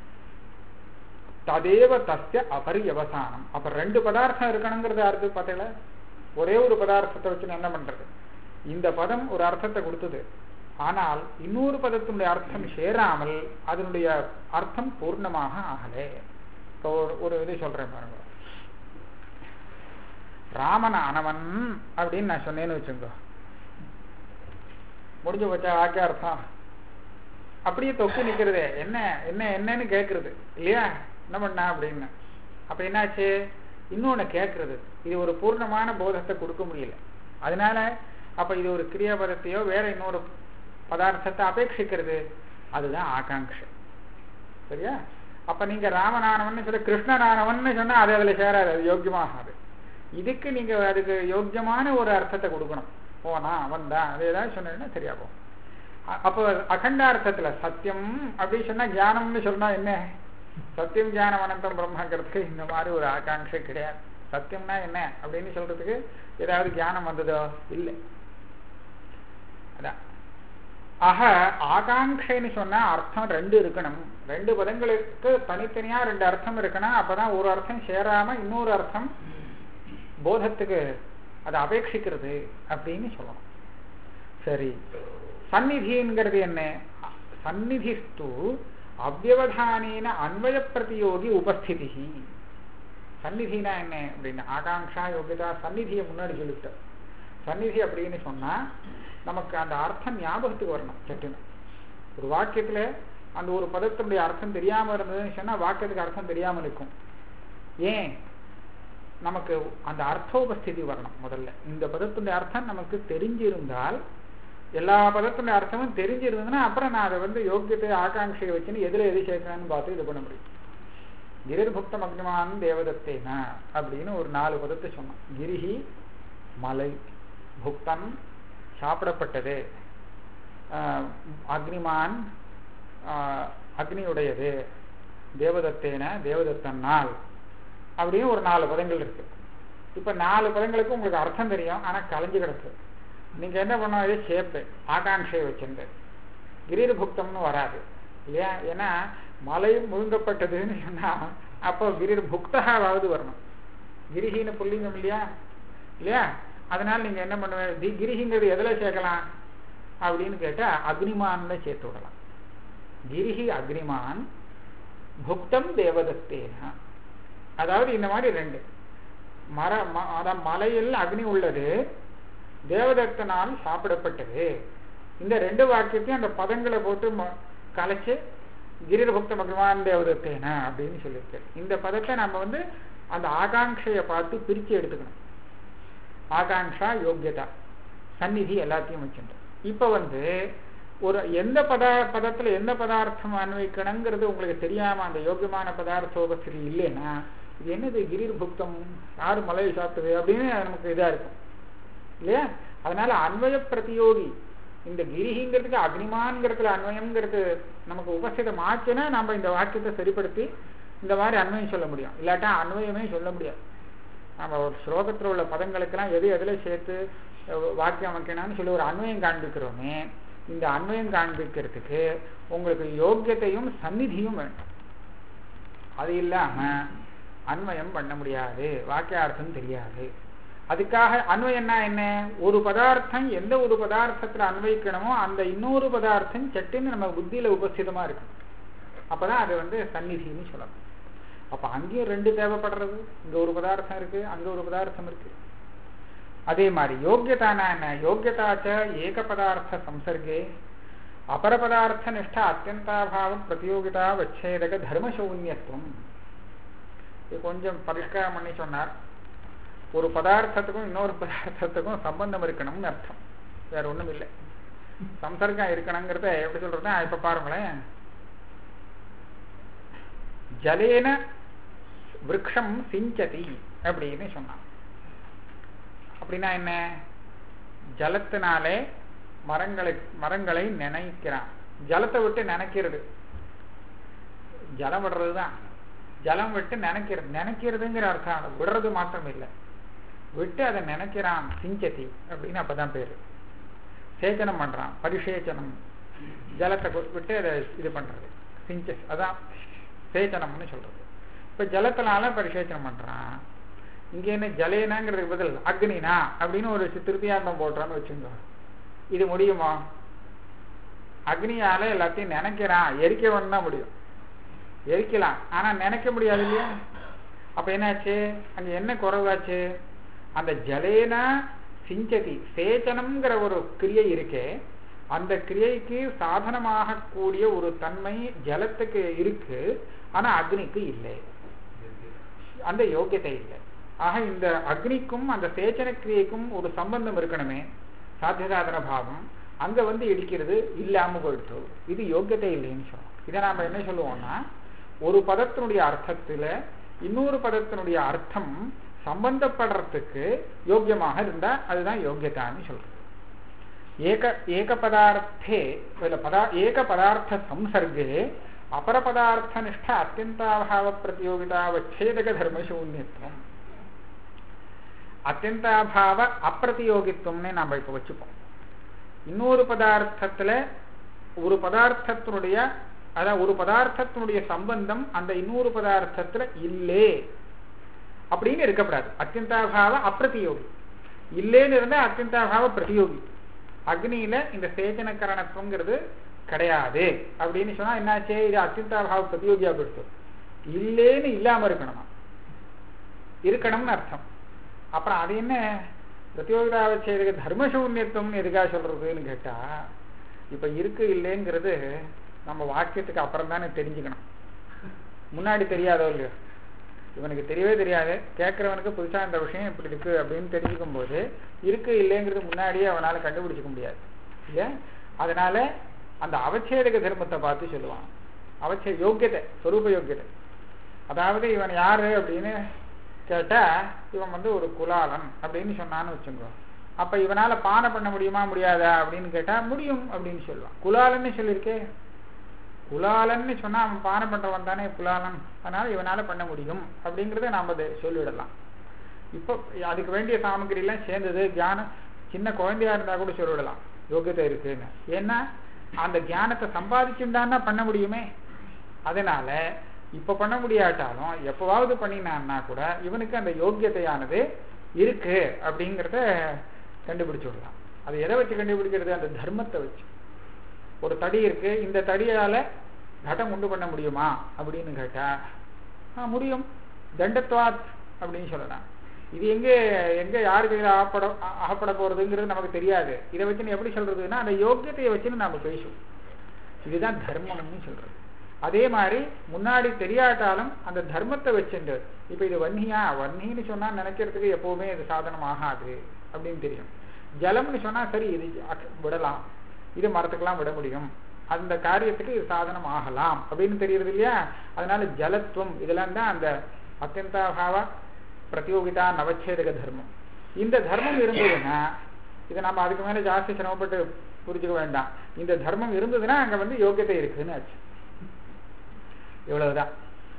ததேவ தஸ்ய அபரியவசானம் அப்ப ரெண்டு பதார்த்தம் இருக்கணுங்கிறது யாருக்கு பார்த்தீங்களா ஒரே ஒரு பதார்த்தத்தை வச்சு என்ன பண்றது இந்த பதம் ஒரு அர்த்தத்தை கொடுத்தது ஆனால் இன்னொரு பதத்தினுடைய அர்த்தம் சேராமல் அதனுடைய அர்த்தம் பூர்ணமாக ஆகலே இப்போ ஒரு ஒரு இது சொல்றேன் பாருங்க ராமன் ஆனவன் அப்படின்னு நான் சொன்னேன்னு வச்சுங்க முடிஞ்சு போச்சா வாக்கியார்த்தம் அப்படியே தொக்கு நிக்கிறதே என்ன என்ன என்னன்னு கேட்கறது இல்லையா என்ன பண்ணா அப்படின்னு அப்ப என்னாச்சு இன்னொன்னு கேட்கறது இது ஒரு பூர்ணமான போதத்தை கொடுக்க முடியல அதனால அப்ப இது ஒரு கிரியாபதத்தையோ வேற இன்னொரு பதார்த்தத்தை அபேட்சிக்கிறது அதுதான் ஆகாங்ஷை சரியா அப்ப நீங்க ராமநானவன் சொல்ல கிருஷ்ணநானவன் சொன்னா அது அதுல சேராது அது யோக்கியமாகாது இதுக்கு நீங்க அதுக்கு யோக்கியமான ஒரு அர்த்தத்தை கொடுக்கணும் போனா வந்தான் அது ஏதாவது சொன்னீங்கன்னா சரியா போகும் அ- அப்போ அகண்டார்த்தத்துல சத்தியம் அப்படின்னு சொன்னா ஞானம்னு சொன்னா என்ன சத்தியம் ஞானம் அனந்தம் பிரம்மங்கிறதுக்கு இந்த மாதிரி ஒரு ஆகாங்ஷை கிடையாது சத்தியம்னா என்ன அப்படின்னு சொல்றதுக்கு ஏதாவது ஞானம் வந்ததோ இல்லை அதான் ஆக ஆகாங்ஷைன்னு சொன்னா அர்த்தம் ரெண்டு இருக்கணும் ரெண்டு பதங்களுக்கு தனித்தனியா ரெண்டு அர்த்தம் இருக்கணும் அப்பதான் ஒரு அர்த்தம் சேராம இன்னொரு அர்த்தம் போதத்துக்கு அதை அபேட்சிக்கிறது அப்படின்னு சொல்லணும் சரி சந்நிதிங்கிறது என்ன சந்நிதிஸ்து அவ்வவதானேன அன்வய பிரதியோகி உபஸ்திதி சந்நிதினா என்ன அப்படின்னா ஆகாங்ஷா யோகிதா சந்நிதியை முன்னாடி சொல்லிவிட்டோம் சந்நிதி அப்படின்னு சொன்னா நமக்கு அந்த அர்த்தம் ஞாபகத்துக்கு வரணும் சட்டுன்னு ஒரு வாக்கியத்துல அந்த ஒரு பதத்தினுடைய அர்த்தம் தெரியாம இருந்ததுன்னு சொன்னா வாக்கியத்துக்கு அர்த்தம் தெரியாம இருக்கும் ஏன் நமக்கு அந்த அர்த்தோபஸ்திதி வரணும் முதல்ல இந்த பதத்தினுடைய அர்த்தம் நமக்கு தெரிஞ்சிருந்தால் எல்லா பதத்தினுடைய அர்த்தமும் தெரிஞ்சிருந்ததுன்னா அப்புறம் நான் அதை வந்து யோக்கியத்தை ஆகாங்கையை வச்சுன்னு எதுல எது சேர்க்கணும்னு பார்த்து இது பண்ண முடியும் கிரிர்புக்தம் அக்னிமான் தேவதத்தேனா அப்படின்னு ஒரு நாலு பதத்தை சொன்னான் கிரிஹி மலை புக்தம் சாப்பிடப்பட்டது ஆஹ் அக்னிமான் ஆஹ் அக்னியுடையது தேவதத்தேன தேவதத்தனால் அப்படின்னு ஒரு நாலு பதங்கள் இருக்கு இப்ப நாலு பதங்களுக்கு உங்களுக்கு அர்த்தம் தெரியும் ஆனா கலைஞ்சு கிடக்கு நீங்க என்ன பண்ண இதே சேப்பு ஆகாங்ஷை வச்சிருந்து கிரீர் புக்தம்னு வராது இல்லையா ஏன்னா மலை முழுங்கப்பட்டதுன்னு சொன்னா அப்போ கிரீர் புக்தகாவது வரணும் கிரிஹின்னு புள்ளிங்கம் இல்லையா இல்லையா அதனால நீங்க என்ன பண்ணுவீங்க தி- கிரிஹிங்கிறது எதுல சேர்க்கலாம் அப்படின்னு கேட்டா அக்னிமான்ல சேர்த்து விடலாம் கிரிஹி அக்னிமான் புக்தம் தேவதத்தேனா அதாவது இந்த மாதிரி ரெண்டு மர ம- அதான் மலையில் அக்னி உள்ளது தேவதத்தனால் சாப்பிடப்பட்டது இந்த ரெண்டு வாக்கியத்தையும் அந்த பதங்களை போட்டு ம- கலைச்சு கிரிரபக்த பகவான் தேவதத்தேனா அப்படின்னு சொல்லியிருக்கு இந்த பதத்தை நம்ம வந்து அந்த ஆகாங்கையை பார்த்து பிரிச்சு எடுத்துக்கணும் ஆகாங்ஷா யோக்கியதா சந்நிதி எல்லாத்தையும் வச்சுட்டோம் இப்போ வந்து ஒரு எந்த பதா பதத்துல எந்த பதார்த்தம் அன்வைக்கணுங்கிறது உங்களுக்கு தெரியாம அந்த யோக்கியமான பதார்த்தோபஸ்திரி இல்லைன்னா இது என்னது கிரீர் புக்தம் யாரு மலையை சாப்பிட்டது அப்படின்னு நமக்கு இதா இருக்கும் இல்லையா அதனால அன்வய பிரதியோகி இந்த கிரிகிங்கிறதுக்கு அக்னிமான்ங்கிறதுல அன்வயம்ங்கிறது நமக்கு உபஸ்திதம் ஆச்சுன்னா நம்ம இந்த வாக்கியத்தை சரிப்படுத்தி இந்த மாதிரி அன்வயம் சொல்ல முடியும் இல்லாட்டா அன்வயமே சொல்ல முடியாது நம்ம ஒரு ஸ்லோகத்தில் உள்ள பதங்களுக்கெல்லாம் எது எதில் சேர்த்து அஹ், வாக்கியம் வைக்கணும்னு சொல்லி ஒரு அன்வயம் காண்பிக்கிறோமே இந்த அன்வயம் காண்பிக்கிறதுக்கு உங்களுக்கு யோக்கியத்தையும் சந்நிதியும் வேணும் அது இல்லாம அன்வயம் பண்ண முடியாது வாக்கியார்த்தம் தெரியாது அதுக்காக அன்வயம்னா என்ன ஒரு பதார்த்தம் எந்த ஒரு பதார்த்தத்துல அன்வயிக்கணுமோ அந்த இன்னொரு பதார்த்தம் சட்டுன்னு நம்ம புத்தியில உபஸ்திதமா இருக்கும் அப்பதான் அது வந்து சந்நிதின்னு சொல்லணும் அப்ப அங்கேயும் ரெண்டு தேவைப்படுறது இங்க ஒரு பதார்த்தம் இருக்கு அங்க ஒரு பதார்த்தம் இருக்கு அதே மாதிரி யோக்கியதானா என்ன யோக்கியதாச்ச ஏக பதார்த்த சம்சர்கே அபர பதார்த்த நிஷ்டா அத்தியந்தாபாவ பிரதியோகிதா வச்சேதக தர்மசூன்யத்துவம் இது கொஞ்சம் பரிஷ்காரம் பண்ணி சொன்னார் ஒரு பதார்த்தத்துக்கும் இன்னொரு பதார்த்தத்துக்கும் சம்பந்தம் இருக்கணும்னு அர்த்தம் வேற ஒண்ணும் இல்லை சம்சர்க்கம் இருக்கணுங்கிறத எப்படி சொல்றதுன்னா இப்ப பாருங்களேன் ஜலேன விரக்ஷம் சிஞ்சதி அப்படின்னு சொன்னான் அப்படின்னா என்ன ஜலத்தினாலே மரங்களை மரங்களை நினைக்கிறான் ஜலத்தை விட்டு நினைக்கிறது ஜலம் விடுறதுதான் ஜலம் விட்டு நினைக்கிறது நினைக்கிறதுங்கிற அர்த்தம் அது விடுறது மாத்திரம் இல்லை விட்டு அதை நினைக்கிறான் சிஞ்சதி அப்படின்னு அப்பதான் பேரு சேச்சனம் பண்றான் பரிசேச்சனம் ஜலத்தை கு- விட்டு அதை இது பண்றது சிஞ்ச அதான் சேச்சனம்னு சொல்றது இப்ப ஜலத்தினால பரிசேச்சனம் பண்றான் இங்க என்ன ஜலேனாங்கிறதுக்கு பதில் அக்னினா அப்படின்னு ஒரு சி- திருத்தியார்த்தம் போடுறான்னு வச்சுங்க இது முடியுமா அக்னியால எல்லாத்தையும் நினைக்கிறான் எரிக்க வேணும்னா முடியும் எரிக்கலாம் ஆனா நினைக்க முடியாது இல்லையா அப்ப என்னாச்சு அங்க என்ன குறைவாச்சு அந்த ஜலேனா சிஞ்சதி சேச்சனம்ங்கிற ஒரு கிரியை இருக்கே அந்த கிரியைக்கு சாதனமாக கூடிய ஒரு தன்மை ஜலத்துக்கு இருக்கு ஆனா அக்னிக்கு இல்லை அந்த யோக்கியத்தை இல்லை ஆக இந்த அக்னிக்கும் அந்த சேச்சன கிரியைக்கும் ஒரு சம்பந்தம் இருக்கணுமே சாத்தியசாதன பாவம் அங்க வந்து இடிக்கிறது இல்லாம போயிடுச்சு இது யோக்கியத்தை இல்லைன்னு சொல்றோம் இதை நாம என்ன சொல்லுவோம்னா ஒரு பதத்தினுடைய அர்த்தத்துல இன்னொரு பதத்தினுடைய அர்த்தம் சம்பந்தப்படுறதுக்கு யோக்கியமாக இருந்தா அதுதான் யோக்கியதான்னு சொல்றது ஏக ஏக பதார்த்தே இல்ல பதா ஏக பதார்த்த சம்சர்கே அபர பதார்த்த நிஷ்ட அத்தியந்தாபாவ பிரதியோகிதாவச்சேதக தர்மசூன்யத்துவம் அத்தியந்தாபாவ அப்பிரதியோகித்துவம்னே நாம இப்ப வச்சுப்போம் இன்னொரு பதார்த்தத்துல ஒரு பதார்த்தத்தினுடைய அதாவது ஒரு பதார்த்தத்தினுடைய சம்பந்தம் அந்த இன்னொரு பதார்த்தத்துல இல்லே அப்படின்னு இருக்கக்கூடாது அத்தியந்தாபாவ அப்பிரதியோகி இல்லேன்னு இருந்தா அத்தியந்தாபாவ பிரதியோகி அக்னியில இந்த சேச்சன கரணத்துவங்கிறது கிடையாது அப்படின்னு சொன்னா என்னாச்சு இது அத்தியந்தாபாவ பிரதியோகியா போயிடுச்சு இல்லேன்னு இல்லாம இருக்கணுமா இருக்கணும்னு அர்த்தம் அப்புறம் அது என்ன பிரதியோகிதாவை செய்த தர்மசூன்யத்துவம்னு எதுக்காக சொல்றதுன்னு கேட்டா இப்ப இருக்கு இல்லைங்கிறது நம்ம வாக்கியத்துக்கு அப்புறம் தானே தெரிஞ்சுக்கணும் முன்னாடி தெரியாதோ இல்லையோ இவனுக்கு தெரியவே தெரியாது கேட்கறவனுக்கு புதுசா இந்த விஷயம் இப்படி இருக்கு அப்படின்னு தெரிஞ்சுக்கும் போது இருக்கு இல்லைங்கிறது முன்னாடியே அவனால கண்டுபிடிச்சிக்க முடியாது இல்லையா அதனால அந்த அவச்சேதக தர்மத்தை பார்த்து சொல்லுவான் அவச்சே யோக்கியத்தை சொரூப யோக்கியத்தை அதாவது இவன் யாரு அப்படின்னு கேட்டா இவன் வந்து ஒரு குலாலன் அப்படின்னு சொன்னான்னு வச்சுக்கோ அப்ப இவனால பானை பண்ண முடியுமா முடியாதா அப்படின்னு கேட்டா முடியும் அப்படின்னு சொல்லுவான் குலாலன்னு சொல்லியிருக்கே குலாலன்னு சொன்னா அவன் பானை பண்றவன் தானே குலாலன் அதனால இவனால பண்ண முடியும் அப்படிங்கறத நாம அதை சொல்லிவிடலாம் இப்போ அதுக்கு வேண்டிய சாமகிரி எல்லாம் சேர்ந்தது தியானம் சின்ன குழந்தையா இருந்தா கூட சொல்லிவிடலாம் யோகியதை இருக்குன்னு ஏன்னா அந்த தியானத்தை சம்பாதிச்சுட்டான்னா பண்ண முடியுமே அதனால இப்ப பண்ண முடியாட்டாலும் எப்பவாவது பண்ணினான்னா கூட இவனுக்கு அந்த யோக்கியத்தையானது இருக்கு அப்படிங்கிறத கண்டுபிடிச்சு விடலாம் அது எதை வச்சு கண்டுபிடிக்கிறது அந்த தர்மத்தை வச்சு ஒரு தடி இருக்கு இந்த தடியால கடம் உண்டு பண்ண முடியுமா அப்படின்னு கேட்டா ஆ முடியும் தண்டத்வாத் அப்படின்னு சொல்லலாம் இது எங்க எங்க யாரு கையில ஆப்பட ஆகப்பட போறதுங்கிறது நமக்கு தெரியாது இதை வச்சு நீ எப்படி சொல்றதுன்னா அந்த யோக்கியத்தையை வச்சுன்னு நாம பேசுவோம் இதுதான் தர்மம்னு சொல்றது அதே மாதிரி முன்னாடி தெரியாட்டாலும் அந்த தர்மத்தை வச்சுண்டு இப்ப இது வன்னியா வன்னின்னு சொன்னா நினைக்கிறதுக்கு எப்பவுமே இது சாதனம் ஆகாது அப்படின்னு தெரியும் ஜலம்னு சொன்னா சரி இது அக்- விடலாம் இது மரத்துக்கெல்லாம் விட முடியும் அந்த காரியத்துக்கு இது சாதனம் ஆகலாம் அப்படின்னு தெரியுது இல்லையா அதனால ஜலத்துவம் இதெல்லாம் தான் அந்த அத்தியந்தாபாவ பிரதியோகிதா நவச்சேதக தர்மம் இந்த தர்மம் இருந்ததுன்னா இதை நம்ம அதுக்கு மேல ஜாஸ்தி சிரமப்பட்டு புரிஞ்சுக்க வேண்டாம் இந்த தர்மம் இருந்ததுன்னா அங்க வந்து யோக்கியதை இருக்குன்னு ஆச்சு இவ்வளவுதான்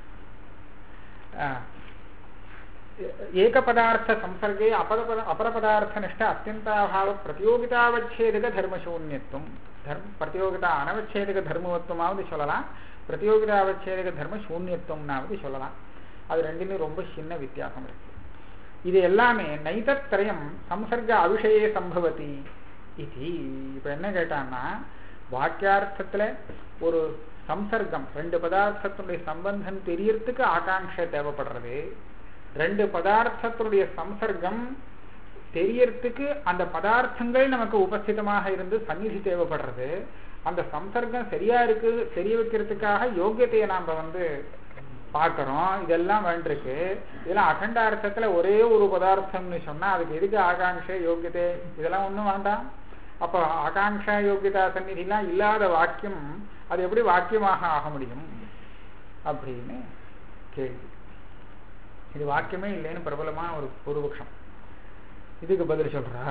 ஆஹ் ஏகபதார்த்த சம்சர்கே அபரபத அபரபதார்த்தனிஷ்ட அத்தியந்தாபாவ பிரதியோகிதாவச்சேதக தர்மசூன்யத்துவம் தர்ம பிரதியோகிதா அனவச்சேதக தர்மவத்துவமாவது சொல்லலாம் பிரதியோகிதாவச்சேதக தர்ம சூன்யத்துவம்னாவது சொல்லலாம் அது ரெண்டுமே ரொம்ப சின்ன வித்தியாசம் இருக்கு இது எல்லாமே நைதத்திரயம் சம்சர்க அவிஷயே சம்பவதி இது இப்ப என்ன கேட்டான்னா வாக்கியார்த்தத்துல ஒரு சம்சர்க்கம் ரெண்டு பதார்த்தத்தினுடைய சம்பந்தம் தெரியறதுக்கு ஆகாங்ஷை தேவைப்படுறது ரெண்டு பதார்த்தத்தினுடைய சம்சர்க்கம் தெரியறதுக்கு அந்த பதார்த்தங்கள் நமக்கு உபஸ்திதமாக இருந்து சந்நிதி தேவைப்படுறது அந்த சம்சர்க்கம் சரியா இருக்கு தெரிய வைக்கிறதுக்காக யோக்கியத்தையை நாம வந்து பார்க்கறோம் இதெல்லாம் வேண்டிருக்கு இதெல்லாம் அகண்ட அர்த்தத்துல ஒரே ஒரு பதார்த்தம்னு சொன்னா அதுக்கு எதுக்கு ஆகாங்ஷை யோக்கியதை இதெல்லாம் ஒண்ணும் வேண்டாம் அப்போ ஆகாங்ஷா யோக்கியதா சந்நிதிலாம் இல்லாத வாக்கியம் அது எப்படி வாக்கியமாக ஆக முடியும் அப்படின்னு கேள்வி இது வாக்கியமே இல்லைன்னு பிரபலமான ஒரு பூர்வபக்ஷம் இதுக்கு பதில் சொல்றா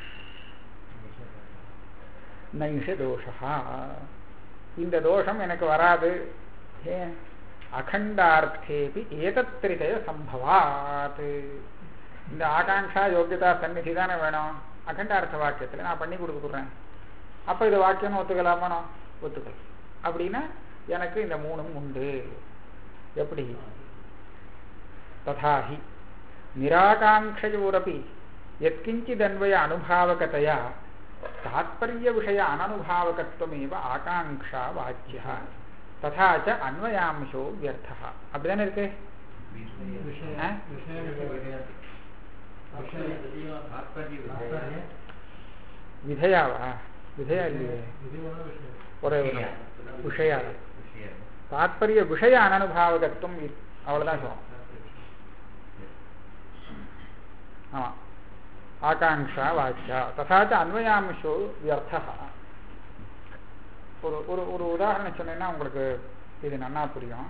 நைஷ தோஷா இந்த தோஷம் எனக்கு வராது ஏன் அகண்டார்த்தேபி ஏதத்திரிதய சம்பவாத் இந்த ஆகாங்ஷா யோக்கியதா சந்நிதி தானே வேணும் அகண்டார்த்த வாக்கியத்துல நான் பண்ணி கொடுத்துட்றேன் அப்ப இது வாக்கியம் ஒத்துக்கலாமானோ ஒத்துக்கலாம் அப்படின்னா எனக்கு இந்த மூணும் உண்டு எப்படி ததாஹி நிராகாங்கையோரப்பி எத்கிஞ்சிதன்வய அனுபாவகதையா தாத்பரிய விஷய அனனுபாவகத்துவமேவ ஆகாங்ஷா வாச்சியா ததா ச அன்வயாம்சோ வியர்த்தா அப்படிதானே இருக்கு ஆ? விதையாவா விதையா இல்லையே ஒரே ஒரு விஷயா தாத்பரிய விஷய அனனுபாவகத்துவம் இ- அவ்வளவுதான் சொல்லணும் ஆமா ஆகாங்ஷா வாச்சியா ததா ச அன்வயாம்சோ வியர்த்தா ஒரு ஒரு ஒரு உதாரணம் சொன்னேன்னா உங்களுக்கு இது நன்னா புரியும்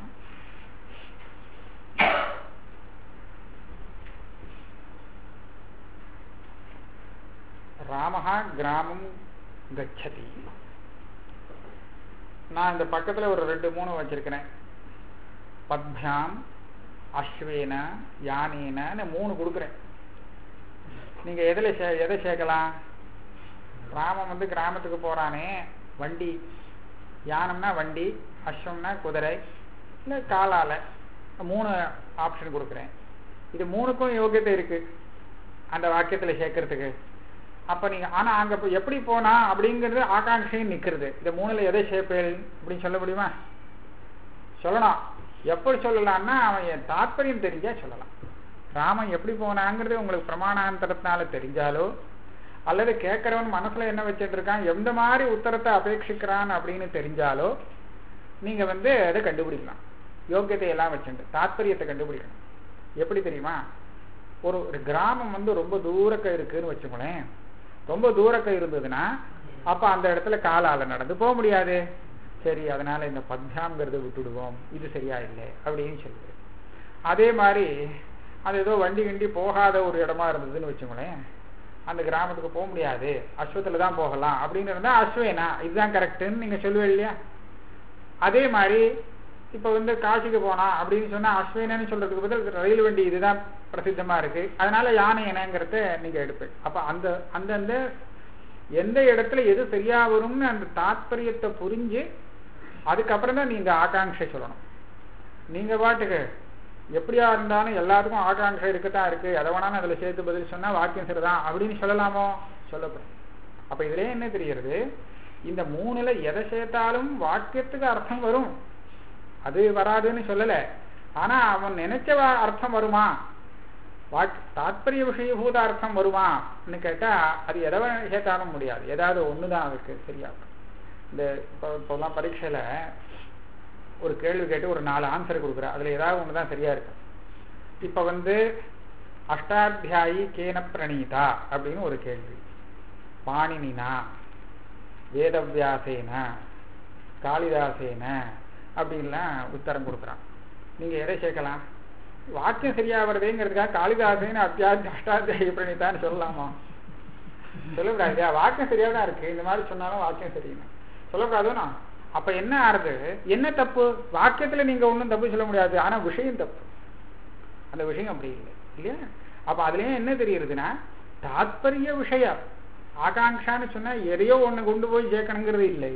ராமஹா கிராமம் கச்சதி நான் இந்த பக்கத்துல ஒரு ரெண்டு மூணு வச்சிருக்கிறேன் பத்பியாம் அஸ்வேன யானேனன்னு மூணு கொடுக்குறேன் நீங்க எதுல சே எதை சேர்க்கலாம் ராமன் வந்து கிராமத்துக்கு போறானே வண்டி யானம்னா வண்டி அஸ்வம்னா குதிரை இல்லை காலால மூணு ஆப்ஷன் கொடுக்குறேன் இது மூணுக்கும் யோகியத்தை இருக்கு அந்த வாக்கியத்துல சேர்க்கறதுக்கு அப்ப நீங்க ஆனா அங்க போய் எப்படி போனா அப்படிங்கிறது ஆகாங்கையும் நிக்கிறது இந்த மூணுல எதை சேர்ப்பேன் அப்படின்னு சொல்ல முடியுமா சொல்லணும் எப்படி சொல்லலாம்னா அவன் என் தாத்பரியம் தெரிஞ்சா சொல்லலாம் ராமன் எப்படி போனாங்கிறது உங்களுக்கு பிரமாணாந்தரத்தினால தெரிஞ்சாலோ அல்லது கேட்கிறவன் மனசுல என்ன வச்சிட்டு இருக்கான் எந்த மாதிரி உத்தரத்தை அபேட்சிக்கிறான் அப்படின்னு தெரிஞ்சாலோ நீங்க வந்து அதை கண்டுபிடிக்கலாம் யோக்கியத்தை எல்லாம் வச்சுட்டு தாத்பரியத்தை கண்டுபிடிக்கணும் எப்படி தெரியுமா ஒரு ஒரு கிராமம் வந்து ரொம்ப தூரக்க இருக்குன்னு வச்சுக்கோங்களேன் ரொம்ப தூரக்க இருந்ததுன்னா அப்ப அந்த இடத்துல காலால நடந்து போக முடியாது சரி அதனால இந்த பத்யாங்கிறத விட்டுடுவோம் இது சரியா இல்லை அப்படின்னு சொல்லுது அதே மாதிரி அது ஏதோ வண்டி கிண்டி போகாத ஒரு இடமா இருந்ததுன்னு வச்சுக்கோங்களேன் அந்த கிராமத்துக்கு போக முடியாது அஸ்வத்துல தான் போகலாம் அப்படின்னு இருந்தா அஸ்வேனா இதுதான் கரெக்டுன்னு நீங்க சொல்லுவீங்க இல்லையா அதே மாதிரி இப்ப வந்து காசிக்கு போனா அப்படின்னு சொன்னா அஸ்வேனன்னு சொல்றதுக்கு பதில் ரயில் வண்டி இதுதான் பிரசித்தமா இருக்கு அதனால யானை என்னங்கிறத நீங்க எடுப்பேன் அப்ப அந்த அந்தந்த எந்த இடத்துல எது சரியா வரும்னு அந்த தாத்பரியத்தை புரிஞ்சு அதுக்கப்புறம் தான் நீங்க ஆகாங்ஷை சொல்லணும் நீங்க பாட்டுக்கு எப்படியா இருந்தாலும் எல்லாத்துக்கும் ஆகாங்ஷை இருக்கத்தான் இருக்கு எதை வேணாலும் அதுல சேர்த்து பதில் சொன்னா வாக்கியம் சரிதான் அப்படின்னு சொல்லலாமோ சொல்லப்படும் அப்ப இதுல என்ன தெரிகிறது இந்த மூணுல எதை சேர்த்தாலும் வாக்கியத்துக்கு அர்த்தம் வரும் அது வராதுன்னு சொல்லல ஆனா அவன் நினைச்ச வா- அர்த்தம் வருமா வாக் தாத்பரிய விஷயபூத அர்த்தம் வருமான்னு கேட்டா அது எதை வேணா சேர்த்தாலும் முடியாது ஏதாவது ஒண்ணுதான் அதுக்கு சரியா இந்த இப்போ இப்போலாம் பரீட்சையில ஒரு கேள்வி கேட்டு ஒரு நாலு ஆன்சர் கொடுக்குறா அதுல ஏதாவது ஒண்ணுதான் சரியா இருக்கு இப்ப வந்து அஷ்டாத்தியாயி கேன பிரணீதா அப்படின்னு ஒரு கேள்வி பாணினினா வேதவியாசேன காளிதாசேன அப்படின்லாம் உத்தரம் கொடுக்குறான் நீங்க எதை சேர்க்கலாம் வாக்கியம் சரியா வருதேங்கிறதுக்காக காளிதாசேன அத்தியாத்தி அஷ்டாத்தியாயி பிரணீதான்னு சொல்லலாமா சொல்லக்கூடாது இல்லையா வாக்கியம் சரியா தான் இருக்கு இந்த மாதிரி சொன்னாலும் வாக்கியம் சரியில்லை சொல்லக்கூடாதுன்னா அப்ப என்ன ஆறுது என்ன தப்பு வாக்கியத்துல நீங்க ஒண்ணும் தப்பு சொல்ல முடியாது ஆனா விஷயம் தப்பு அந்த விஷயம் அப்படி இல்லை இல்லையா அப்ப அதுலயும் என்ன தெரியுதுன்னா தாத்பரிய விஷயம் ஆகாங்கான்னு சொன்னா எதையோ ஒண்ணு கொண்டு போய் சேர்க்கணுங்கிறது இல்லை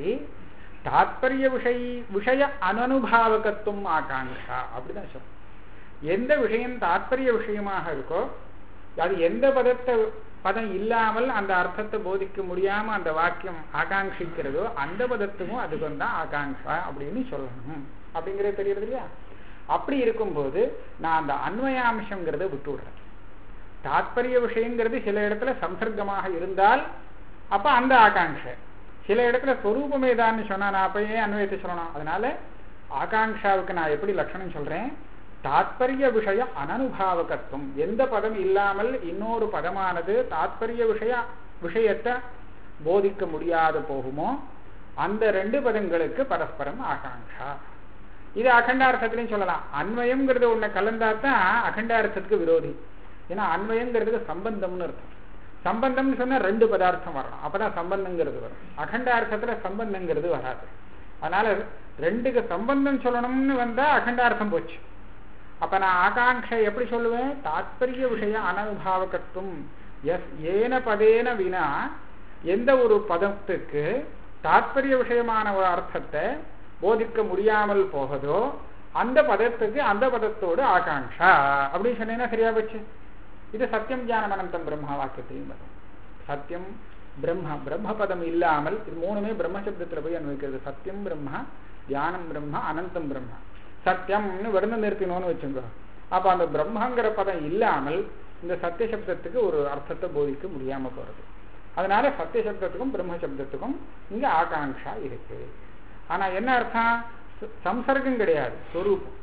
தாத்பரிய விஷய விஷய அனனுபாவகத்துவம் ஆகாங்ஷா அப்படிதான் சொல்றோம் எந்த விஷயம் தாத்பரிய விஷயமாக இருக்கோ அது எந்த பதத்தை பதம் இல்லாமல் அந்த அர்த்தத்தை போதிக்க முடியாம அந்த வாக்கியம் ஆகாங்ஷிக்கிறதோ அந்த பதத்துக்கும் அதுக்கு தான் ஆகாங்ஷா அப்படின்னு சொல்லணும் அப்படிங்கிறது தெரியுது இல்லையா அப்படி இருக்கும்போது நான் அந்த அன்வயாம்சங்கிறத விட்டு விடுறேன் தாத்பரிய விஷயங்கிறது சில இடத்துல சம்சர்க்கமாக இருந்தால் அப்ப அந்த ஆகாங்ஷை சில இடத்துல ஸ்வரூபமே தான் சொன்னா நான் அப்ப ஏன் அன்வயத்தை சொல்லணும் அதனால ஆகாங்ஷாவுக்கு நான் எப்படி லட்சணம் சொல்றேன் தாத்பரிய விஷய அனனுபாவகத்துவம் எந்த பதம் இல்லாமல் இன்னொரு பதமானது தாத்பரிய விஷய விஷயத்தை போதிக்க முடியாத போகுமோ அந்த ரெண்டு பதங்களுக்கு பரஸ்பரம் ஆகாங்ஷா இது அகண்டார்த்தத்திலையும் சொல்லலாம் அன்வயம்ங்கிறது ஒண்ணு கலந்தாதான் அகண்டார்த்தத்துக்கு விரோதி ஏன்னா அன்வயங்கிறதுக்கு சம்பந்தம்னு அர்த்தம் சம்பந்தம்னு சொன்னா ரெண்டு பதார்த்தம் வரணும் அப்பதான் சம்பந்தங்கிறது வரும் அகண்டார்த்தத்துல சம்பந்தங்கிறது வராது அதனால ரெண்டுக்கு சம்பந்தம் சொல்லணும்னு வந்தா அகண்டார்த்தம் போச்சு அப்ப நான் ஆகாங்ஷை எப்படி சொல்லுவேன் தாத்பரிய விஷய அனனுபாவகத்துவம் எஸ் ஏன பதேன வினா எந்த ஒரு பதத்துக்கு தாத்பரிய விஷயமான ஒரு அர்த்தத்தை போதிக்க முடியாமல் போகுதோ அந்த பதத்துக்கு அந்த பதத்தோடு ஆகாங்ஷா அப்படின்னு சொன்னீங்கன்னா சரியா போச்சு இது சத்தியம் ஞானம் அனந்தம் பிரம்மா வாக்கியத்திலையும் வரும் சத்தியம் பிரம்ம பிரம்ம பதம் இல்லாமல் இது மூணுமே பிரம்மசப்தத்துல போய் அனுபவிக்கிறது சத்தியம் பிரம்மா தியானம் பிரம்மா அனந்தம் பிரம்மா சத்தியம்னு விருந்து நிறுத்தினோன்னு வச்சுங்க அப்ப அந்த பிரம்மங்கிற பதம் இல்லாமல் இந்த சத்திய சப்தத்துக்கு ஒரு அர்த்தத்தை போதிக்க முடியாம போறது அதனால சத்திய சப்தத்துக்கும் பிரம்ம சப்தத்துக்கும் இங்க ஆகாங்ஷா இருக்கு ஆனா என்ன அர்த்தம் சம்சர்க்கம் கிடையாது சொரூபம்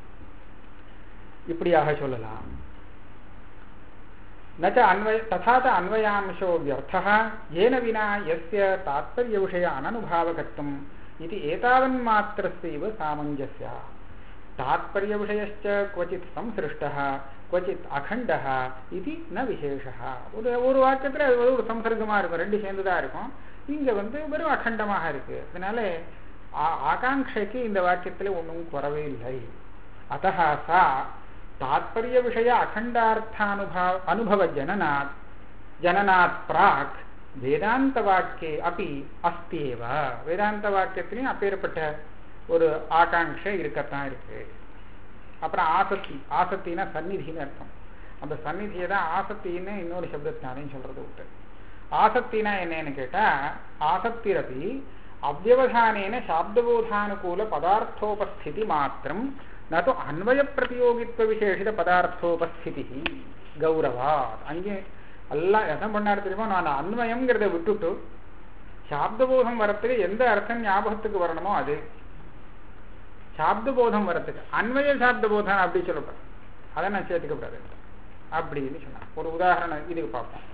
இப்படியாக சொல்லலாம் நச்ச அன்வய ததா அன்வயாம்சோ வியர்த்தः येन विना यस्य तात्पर्यविषय अननुभावकत्वम् इति एतावन्मात्रस्यैव सामञ्जस्यः तात्पर्यविषयश्च क्वचित् संसृष्टः क्वचित् अखण्डः इति न விசேஷः ஒரு ஒரு வாக்கியத்துல அது ஒரு சம்சர்க்கமா இருக்கும் ரெண்டு சேர்ந்துதான் இருக்கும் இங்க வந்து வெறும் அகண்டமாக இருக்கு அதனால ஆகாங்கைக்கு இந்த வாக்கியத்துல ஒன்றும் குறவே இல்லை அத்தः சா तात्पर्य विषय अखण्डार्थानुभव अनुभव जननात् जननात् प्राक् வேதாந்தவாக்கியே அப்படி அஸ்தியேவ வேதாந்த வாக்கியத்திலையும் அப்பேற்பட்ட ஒரு ஆகாங்ஷை இருக்கத்தான் இருக்கு அப்புறம் ஆசக்தி ஆசக்தினா சந்நிதின்னு அர்த்தம் அந்த சந்நிதியை தான் ஆசக்தின்னு இன்னொரு சப்தத்தினாலையும் சொல்றது விட்டு ஆசக்தினா என்னன்னு கேட்டா ஆசக்திரபி அவ்வவதானேன சாப்தபோதானுகூல பதார்த்தோபஸ்திதி மாத்திரம் நது அன்வய பிரதியோகித்துவ விசேஷித பதார்த்தோபஸ்திதி கௌரவா அங்கே எல்லாம் என்ன பண்ணாரு தெரியுமா நான் அன்வயம்ங்கிறத விட்டுட்டு சாப்தபோதம் வரத்துக்கு எந்த அர்த்தம் ஞாபகத்துக்கு வரணுமோ அது சாப்தபோதம் வரத்துக்கு அன்வய சாப்தபோதம் அப்படி சொல்லப்படும் அதை நான் சேர்த்துக்கப்படாது அப்படின்னு சொன்னேன் ஒரு உதாரணம் இதுக்கு பார்ப்போம்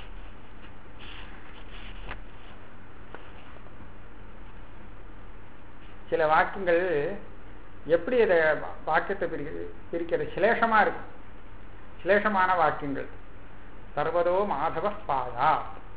சில வாக்கியங்கள் எப்படி அதை வாக்கியத்தை பிரிக்க பிரிக்கிறது சிலேஷமா இருக்கும் சிலேஷமான வாக்கியங்கள் சர்வதோ மாதவ பாயா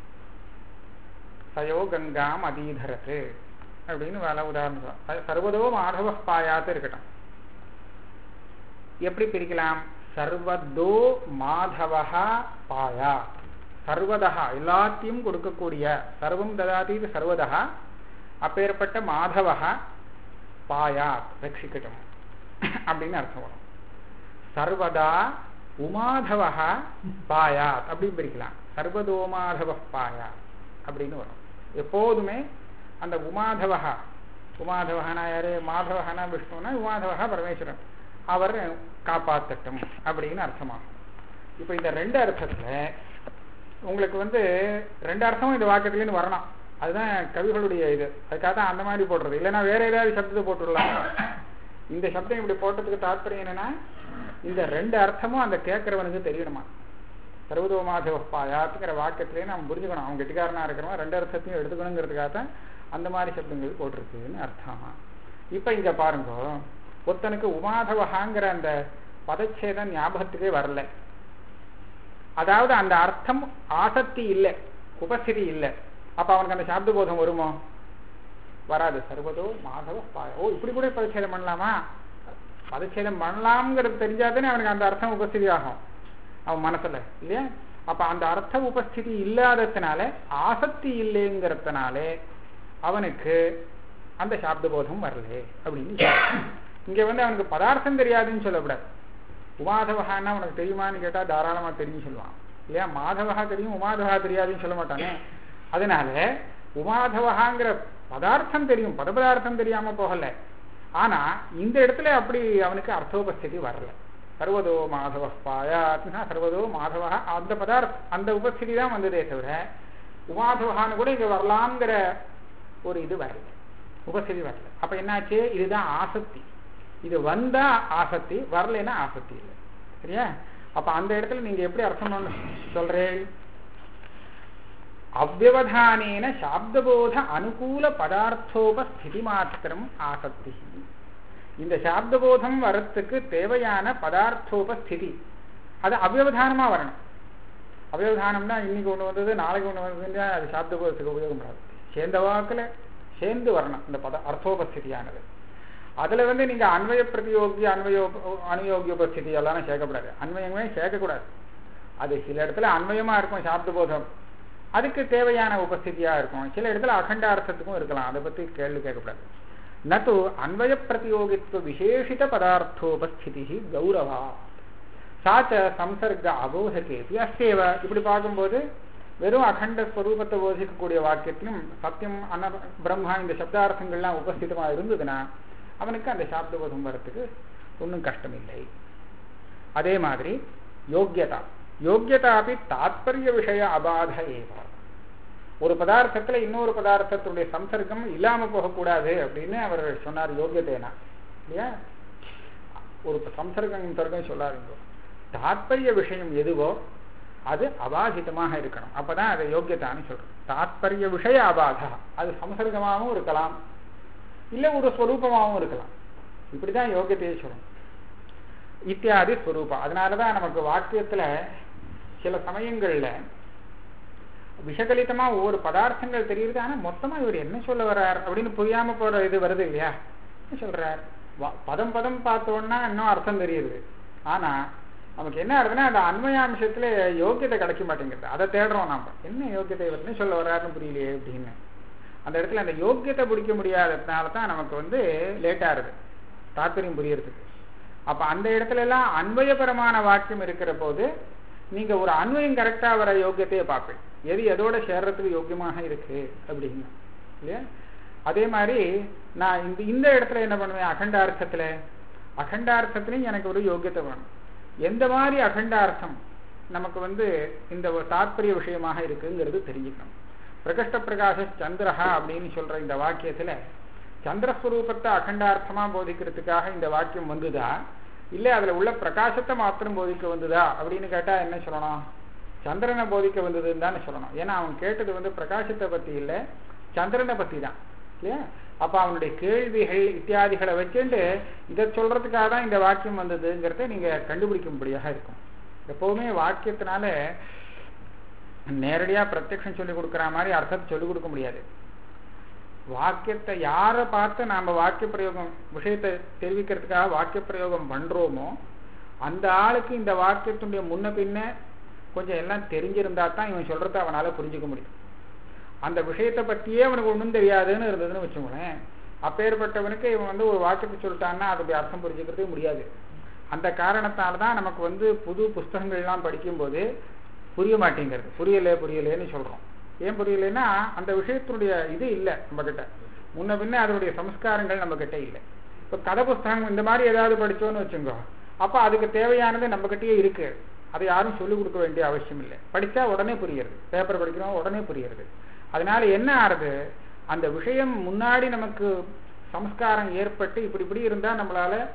சயோ கங்காம் அதீதரத்து அப்படின்னு வேலை உதாரணம் அது சர்வதோ மாதவ பாயாத்து இருக்கட்டும் எப்படி பிரிக்கலாம் சர்வதோ மாதவா பாயா சர்வதா எல்லாத்தையும் கொடுக்கக்கூடிய சர்வம் ததாதி சர்வதா அப்பேற்பட்ட மாதவா பாயாத் ரட்சிக்கட்டும் அப்படின்னு அர்த்தம் வரும் சர்வதா உமாதவா பாயாத் அப்படின்னு பிரிக்கலாம் சர்வதோமாதவ பாயாத் அப்படின்னு வரும் எப்போதுமே அந்த உமாதவா உமாதவனா யாரு மாதவனா விஷ்ணுனா உமாதவா பரமேஸ்வரன் அவர் காப்பாத்தட்டும் அப்படின்னு அர்த்தமாகும் இப்போ இந்த ரெண்டு அர்த்தத்துல உங்களுக்கு வந்து ரெண்டு அர்த்தமும் இந்த வாக்கியத்துலேருந்து வரணும் அதுதான் கவிகளுடைய இது அதுக்காக தான் அந்த மாதிரி போடுறது இல்லைன்னா வேற ஏதாவது சப்தத்தை போட்டுடலாம் இந்த சப்தம் இப்படி போட்டதுக்கு தாற்பயம் என்னன்னா இந்த ரெண்டு அர்த்தமும் அந்த கேட்கறவனுக்கு தெரியணுமா சர்வதோ மாதவ பாயாத்துங்கிற வாக்கியத்திலே நம்ம புரிஞ்சுக்கணும் அவன் கெட்டிக்காரனா இருக்கிறவன் ரெண்டு அர்த்தத்தையும் எடுத்துக்கணுங்கிறதுக்காக தான் அந்த மாதிரி சப்தங்கள் போட்டிருக்குன்னு அர்த்தமா இப்ப இங்க பாருங்க ஒருத்தனுக்கு உமாதவகாங்கிற அந்த பதச்சேதம் ஞாபகத்துக்கே வரல அதாவது அந்த அர்த்தம் ஆசக்தி இல்லை உபஸ்திதி இல்லை அப்ப அவனுக்கு அந்த சாப்த போதம் வருமோ வராது சர்வதோ மாதவ பாய ஓ இப்படி கூட பதச்சேதம் பண்ணலாமா பதச்சேதம் பண்ணலாம்ங்கிறது தெரிஞ்சாதானே அவனுக்கு அந்த அர்த்தம் உபஸ்திதி ஆகும் அவன் மனசுல இல்லையா அப்ப அந்த அர்த்த உபஸ்திதி இல்லாததுனால ஆசக்தி இல்லைங்கிறதுனாலே அவனுக்கு அந்த சாப்த போதம் வரல அப்படின்னு சொல்றான். இங்க வந்து அவனுக்கு பதார்த்தம் தெரியாதுன்னு சொல்லக்கூடாது உமாதவகான்னா உனக்கு தெரியுமான்னு கேட்டா தாராளமா தெரியும் சொல்லுவான் இல்லையா மாதவகா தெரியும் உமாதவகா தெரியாதுன்னு சொல்ல மாட்டானே அதனால உமாதவகாங்கிற பதார்த்தம் தெரியும் பதபதார்த்தம் தெரியாம போகல ஆனா இந்த இடத்துல அப்படி அவனுக்கு அர்த்தோபஸ்திதி வரல சர்வதோ மாதவ பாயாத்னா சர்வதோ மாதவா அந்த பதார்த்த அந்த உபஸ்திதி தான் வந்ததே தவிர உமாதவகான்னு கூட இங்க வரலாம்ங்கிற ஒரு இது வரல உபஸ்திதி வரல அப்ப என்னாச்சு இதுதான் ஆசக்தி இது வந்தா ஆசக்தி வரலைன்னா ஆசக்தி இல்லை சரியா அப்ப அந்த இடத்துல நீங்க எப்படி அர்த்தம் பண்ண சொல்றேன் அவ்வவதானேன சாப்தபோத அனுகூல பதார்த்தோபஸ்திதி மாத்திரம் ஆசக்தி இந்த சாப்தபோதம் வரத்துக்கு தேவையான பதார்த்தோபஸ்திதி அது அவ்வவதானமா வரணும் அவ்வவதானம்னா இன்னைக்கு ஒண்ணு வந்தது நாளைக்கு ஒண்ணு வந்ததுன்னா அது சாப்தபோதத்துக்கு உபயோகப்படாது சேர்ந்த வாக்குல சேர்ந்து வரணும் இந்த பத அர்த்தோபஸ்திதியானது அதுல வந்து நீங்க அன்வய பிரதியோகி அன்வயோ அனுயோகிய உபஸ்திதி எல்லாம் சேர்க்கப்படாது அன்வயமே சேர்க்கக்கூடாது அது சில இடத்துல அன்வயமா இருக்கும் சாப்த போதம் அதுக்கு தேவையான உபஸ்திதியா இருக்கும் சில இடத்துல அகண்ட அர்த்தத்துக்கும் இருக்கலாம் அதை பத்தி கேள்வி கேட்கக்கூடாது நது அன்வய பிரதியோகித்துவ விசேஷித பதார்த்தோபஸ்திதி கௌரவா சாச்ச சம்சர்க அபோதகேபி அஸ்தேவ இப்படி பார்க்கும்போது வெறும் அகண்ட ஸ்வரூபத்தை போதிக்கக்கூடிய வாக்கியத்திலும் சத்தியம் அன்ன பிரம்மா இந்த சப்தார்த்தங்கள்லாம் உபஸ்திதமா இருந்ததுன்னா அவனுக்கு அந்த சாப்தபோதம் வரத்துக்கு ஒன்றும் கஷ்டம் இல்லை அதே மாதிரி யோக்கியதா யோக்கியதாபி தாத்பரிய விஷய அபாத ஏவ ஒரு பதார்த்தத்துல இன்னொரு பதார்த்தத்துடைய சம்சர்க்கம் இல்லாம போகக்கூடாது அப்படின்னு அவர் சொன்னார் யோக்கியதேனா இல்லையா ஒரு சம்சர்க்கம் தர்க்கம் சொல்லாதீங்க தாத்பரிய விஷயம் எதுவோ அது அபாதிதமாக இருக்கணும் அப்பதான் அதை யோக்கியத்தான்னு சொல்றோம் தாத்பரிய விஷய அபாதா அது சம்சர்க்கமாகவும் இருக்கலாம் இல்ல ஒரு ஸ்வரூபமாகவும் இருக்கலாம் இப்படிதான் யோகியத்தையே சொல்லணும் இத்தியாதி ஸ்வரூபம் அதனாலதான் நமக்கு வாக்கியத்துல சில சமயங்கள்ல விஷகலிதமா ஒவ்வொரு பதார்த்தங்கள் தெரியுது ஆனா மொத்தமா இவர் என்ன சொல்ல வர்றார் அப்படின்னு புரியாம போற இது வருது இல்லையா என்ன சொல்றார் வா- பதம் பதம் பார்த்தோம்னா இன்னும் அர்த்தம் தெரியுது ஆனா நமக்கு என்ன ஆகுதுன்னா அந்த அன்மயாம்சத்துல யோக்கியத்தை கிடைக்க மாட்டேங்குது அதை தேடுறோம் நாம என்ன யோக்கியத்தை இவர் என்ன சொல்ல வர்றாருன்னு புரியலையே அப்படின்னு அந்த இடத்துல அந்த யோக்கியத்தை பிடிக்க முடியாததுனால தான் நமக்கு வந்து லேட் ஆகுது தாத்பரியம் புரியறதுக்கு அப்ப அந்த இடத்துல எல்லாம் அன்வயபரமான வாக்கியம் இருக்கிற போது நீங்க ஒரு அன்வயம் கரெக்டா வர யோக்கியத்தையே பார்ப்பேன் எது எதோட சேர்றதுக்கு யோக்கியமாக இருக்கு அப்படின்னு இல்லையா அதே மாதிரி நான் இந்த இந்த இடத்துல என்ன பண்ணுவேன் அகண்டார்த்தத்துல அகண்டார்த்தத்திலையும் எனக்கு ஒரு யோக்கியத்தை வேணும் எந்த மாதிரி அகண்டார்த்தம் நமக்கு வந்து இந்த ஒரு தாத்பரிய விஷயமாக இருக்குங்கிறது தெரிஞ்சுக்கணும் பிரகஷ்ட பிரகாச சந்திரஹா அப்படின்னு சொல்ற இந்த வாக்கியத்துல சந்திரஸ்வரூபத்தை அகண்டார்த்தமா போதிக்கிறதுக்காக இந்த வாக்கியம் வந்துதா இல்ல அதுல உள்ள பிரகாசத்தை மாத்திரம் போதிக்க வந்துதா அப்படின்னு கேட்டா என்ன சொல்லணும் சந்திரனை போதிக்க வந்ததுன்னு தானே சொல்லணும் ஏன்னா அவன் கேட்டது வந்து பிரகாசத்தை பத்தி இல்ல சந்திரனை பத்தி தான் இல்லையா அப்ப அவனுடைய கேள்விகள் இத்தியாதிகளை வச்சுட்டு இதை சொல்றதுக்காக தான் இந்த வாக்கியம் வந்ததுங்கிறத நீங்க கண்டுபிடிக்கும்படியாக இருக்கும் எப்பவுமே வாக்கியத்தினால நேரடியா பிரத்யக்ஷம் சொல்லி கொடுக்குற மாதிரி அர்த்தத்தை சொல்லிக் கொடுக்க முடியாது வாக்கியத்தை யாரை பார்த்து நாம வாக்கிய பிரயோகம் விஷயத்தை தெரிவிக்கிறதுக்காக வாக்கிய பிரயோகம் பண்றோமோ அந்த ஆளுக்கு இந்த வாக்கியத்தினுடைய முன்ன பின்ன கொஞ்சம் எல்லாம் தெரிஞ்சிருந்தா தான் இவன் சொல்றதை அவனால புரிஞ்சுக்க முடியும் அந்த விஷயத்தை பத்தியே அவனுக்கு ஒன்றும் தெரியாதுன்னு இருந்ததுன்னு வச்சுக்கோங்களேன் அப்பேற்பட்டவனுக்கு இவன் வந்து ஒரு வாக்கியத்தை சொல்லிட்டான்னா அதோடைய அர்த்தம் புரிஞ்சுக்கிறதே முடியாது அந்த காரணத்தால தான் நமக்கு வந்து புது புஸ்தகங்கள்லாம் படிக்கும்போது புரிய மாட்டேங்கிறது புரியல புரியலேன்னு சொல்றோம் ஏன் புரியலைன்னா அந்த விஷயத்தினுடைய இது இல்லை நம்ம கிட்ட முன்ன பின்ன அதனுடைய சம்ஸ்காரங்கள் நம்ம கிட்ட இல்லை இப்போ கதை புஸ்தகம் இந்த மாதிரி ஏதாவது படிச்சோன்னு வச்சுக்கோ அப்போ அதுக்கு தேவையானது நம்ம கிட்டயே இருக்கு அதை யாரும் சொல்லிக் கொடுக்க வேண்டிய அவசியம் இல்லை படிச்சா உடனே புரியுறது பேப்பர் படிக்கிறோம் உடனே புரியுறது அதனால என்ன ஆறுது அந்த விஷயம் முன்னாடி நமக்கு சம்ஸ்காரம் ஏற்பட்டு இப்படி இப்படி இருந்தா நம்மளால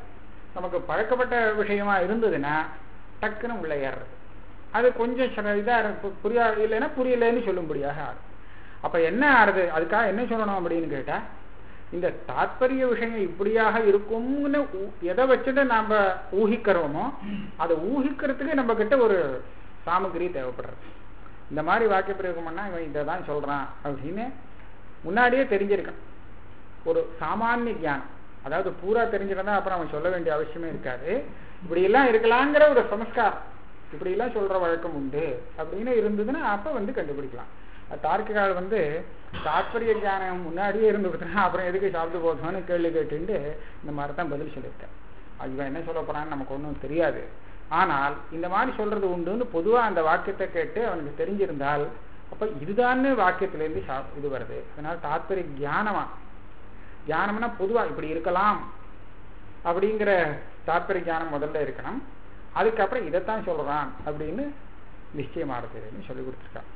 நமக்கு பழக்கப்பட்ட விஷயமா இருந்ததுன்னா டக்குன்னு உள்ள ஏறுறது அது கொஞ்சம் சில இதா இருக்கு, புரியா இல்லைன்னா புரியலைன்னு சொல்லும்படியாக ஆகும் அப்ப என்ன ஆறுது அதுக்காக என்ன சொல்லணும் அப்படின்னு கேட்டா இந்த தாத்பரிய விஷயம் இப்படியாக இருக்கும்னு ஊ- எதை வச்சுட்டு நாம ஊகிக்கிறோமோ அதை ஊகிக்கிறதுக்கு நம்ம கிட்ட ஒரு சாமகிரி தேவைப்படுறது இந்த மாதிரி வாக்கிய பிரயோகம் பண்ணா இவன் இதை தான் சொல்றான் அப்படின்னு முன்னாடியே தெரிஞ்சிருக்கான் ஒரு சாமானிய ஞானம் அதாவது பூரா தெரிஞ்சிருந்தா அப்புறம் அவன் சொல்ல வேண்டிய அவசியமே இருக்காது இப்படி எல்லாம் இருக்கலாங்கிற ஒரு சமஸ்காரம் இப்படி எல்லாம் சொல்ற வழக்கம் உண்டு அப்படின்னு இருந்ததுன்னா அப்ப வந்து கண்டுபிடிக்கலாம் அது தார்க்கிகால் வந்து தாத்பரிய ஞானம் முன்னாடியே இருந்து கொடுத்தா அப்புறம் எதுக்கு சாப்பிட்டு போதும்னு கேள்வி கேட்டுட்டு இந்த மாதிரி தான் பதில் சொல்லியிருக்கேன் அது இவன் என்ன சொல்ல போறான்னு நமக்கு ஒன்றும் தெரியாது ஆனால் இந்த மாதிரி சொல்றது உண்டுன்னு பொதுவா அந்த வாக்கியத்தை கேட்டு அவனுக்கு தெரிஞ்சிருந்தால் அப்ப இதுதான்னு வாக்கியத்திலேருந்து சா- இது வருது அதனால தாத்பரிய ஞானமா ஞானம்னா பொதுவா இப்படி இருக்கலாம் அப்படிங்கிற தாத்பரிய ஞானம் முதல்ல இருக்கணும் அதுக்கப்புறம் இதைத்தான் சொல்றான் அப்படின்னு நிச்சயமானதுன்னு சொல்லி கொடுத்துருக்கான்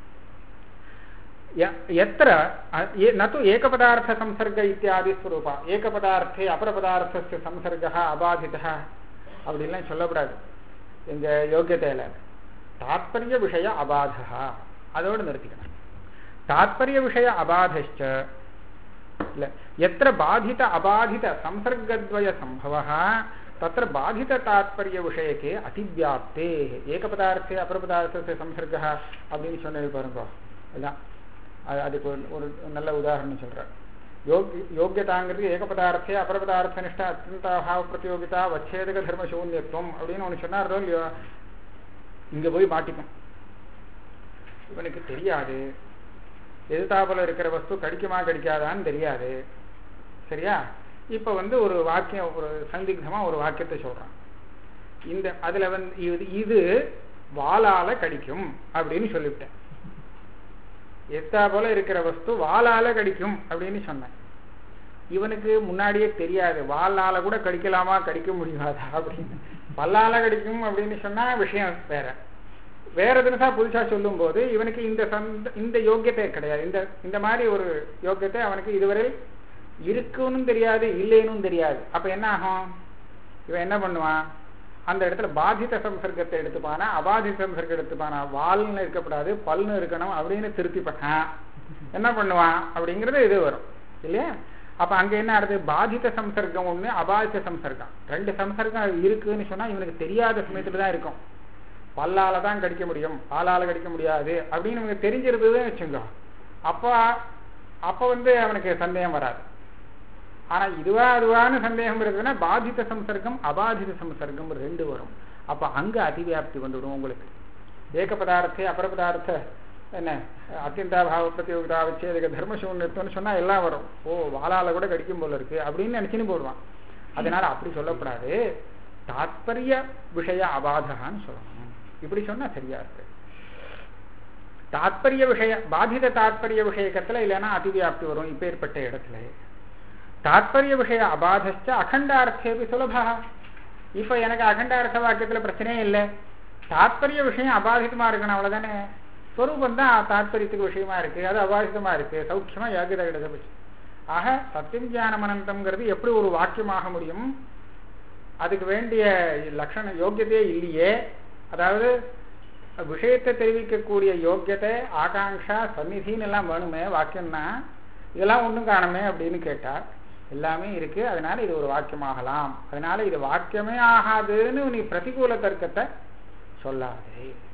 ய- यत्र अ- ये- न तु एकपदार्थसंसर्ग इत्यादि स्वरूपा ஏகபதார்த்தே அபரபதார்த்தस्य संसर्गः அபாதிதः அப்படின்லாம் சொல்லக்கூடாது எங்க யோக்கியத்தையில தாத்பரிய விஷய அபாதா அதோடு நிறுத்திக்கணும் தாத்பரிய விஷய அபாதश्च இல்ல எத்திர பாதித அபாதித சம்சர்கத்வய சம்பவः தத்திர பாதித தாத்பரிய விஷயக்கே அதிவியாப்தே ஏகபதார்த்தே அபரபதார்த்தस्य संसर्गः அப்படின்னு சொன்னது பாருங்க அதான் அது அதுக்கு ஒரு ஒரு நல்ல உதாரணம் சொல்றேன் யோக் யோக்கியதாங்கிறது ஏகபதார்த்தே அபரபதார்த்த நிஷ்டா அத்தியந்தாபாவ பிரதியோகிதா வச்சேதக தர்ம சூன்யத்துவம் அப்படின்னு ஒன்று சொன்னாரோ இல்லையோ இங்க போய் மாட்டிக்கும் இவனுக்கு தெரியாது எதிர்த்தாப்புல இருக்கிற வஸ்து கடிக்குமா கடிக்காதான்னு தெரியாது சரியா இப்ப வந்து ஒரு வாக்கியம் ஒரு சந்திக்தமா ஒரு வாக்கியத்தை சொல்றான் இந்த அதுல வந்து இது இது வாளால கடிக்கும் அப்படின்னு சொல்லிவிட்டேன் எத்தா போல இருக்கிற வஸ்து வாளால கடிக்கும் அப்படின்னு சொன்னேன் இவனுக்கு முன்னாடியே தெரியாது வாளால கூட கடிக்கலாமா கடிக்க முடியாதா அப்படின்னு பல்லால கடிக்கும் அப்படின்னு சொன்னா விஷயம் வேற வேற தினசா புதுசா சொல்லும் போது இவனுக்கு இந்த சந்த இந்த யோக்கியத்தை கிடையாது இந்த இந்த மாதிரி ஒரு யோக்கியத்தை அவனுக்கு இதுவரை இருக்குன்னு தெரியாது இல்லைன்னு தெரியாது அப்ப என்ன ஆகும் இவன் என்ன பண்ணுவான் அந்த இடத்துல பாதித சம்சர்க்கத்தை எடுத்துப்பானா அபாதித சம்சர்க்கம் எடுத்துப்பானா வால்னு இருக்கக்கூடாது பல்னு இருக்கணும் அப்படின்னு திருத்திப்பான் என்ன பண்ணுவான் அப்படிங்கிறது இது வரும் இல்லையா அப்ப அங்க என்ன ஆகுது பாதித சம்சர்க்கம் ஒண்ணு அபாதித சம்சர்க்கம் ரெண்டு சம்சர்க்கம் இருக்குன்னு சொன்னா இவனுக்கு தெரியாத சமயத்துல தான் இருக்கும் பல்லால தான் கடிக்க முடியும் பாலால கடிக்க முடியாது அப்படின்னு இவனுக்கு தெரிஞ்சிருந்ததுன்னு வச்சுக்கோ அப்ப அப்ப வந்து அவனுக்கு சந்தேகம் வராது ஆனா இதுவா அதுவான சந்தேகம் இருக்குதுன்னா பாதித சம்சர்க்கம் அபாதித சம்சர்க்கம் ரெண்டு வரும் அப்ப அங்க அதிவியாப்தி வந்துடும் உங்களுக்கு ஏக பதார்த்தே அபர பதார்த்த என்ன அத்தியந்தாபாவ பிரதியோகிதா வச்சேதக தர்மசூன்யத்துவம்னு சொன்னா எல்லாம் வரும் ஓ வாளால கூட கடிக்கும் போல இருக்கு அப்படின்னு நினைச்சுன்னு போடுவான் அதனால அப்படி சொல்லக்கூடாது தாத்பரிய விஷய அபாதகான்னு சொல்லணும் இப்படி சொன்னா சரியா இருக்கு தாத்பரிய விஷய பாதித தாத்பரிய விஷயக்கத்துல இல்லைன்னா அதிவியாப்தி வரும் இப்பேற்பட்ட இடத்துல தாத்பரிய விஷய அபாதச்ச அகண்டார்த்தேபி சுலபா இப்ப எனக்கு அகண்டார்த்த வாக்கியத்துல பிரச்சனையே இல்லை தாத்பரிய விஷயம் அபாதிதமா இருக்கணும் அவ்வளவுதானே ஸ்வரூபம் தான் தாத்பரியத்துக்கு விஷயமா இருக்கு அது அபாதிதமா இருக்கு சௌக்கியமா யோகியதா கிட்ட ஆக சத்தியம் ஞானம் அனந்தம்ங்கிறது எப்படி ஒரு வாக்கியமாக முடியும் அதுக்கு வேண்டிய லட்சண யோக்கியத்தையே இல்லையே அதாவது விஷயத்தை தெரிவிக்கக்கூடிய யோக்கியத்தை ஆகாங்ஷா சந்நிதின்னு எல்லாம் வேணுமே வாக்கியம்னா இதெல்லாம் ஒன்றும் காணுமே அப்படின்னு கேட்டார் எல்லாமே இருக்கு அதனால இது ஒரு வாக்கியமாகலாம் அதனால இது வாக்கியமே ஆகாதுன்னு நீ பிரதிகூல தர்க்கத்தை சொல்லாதே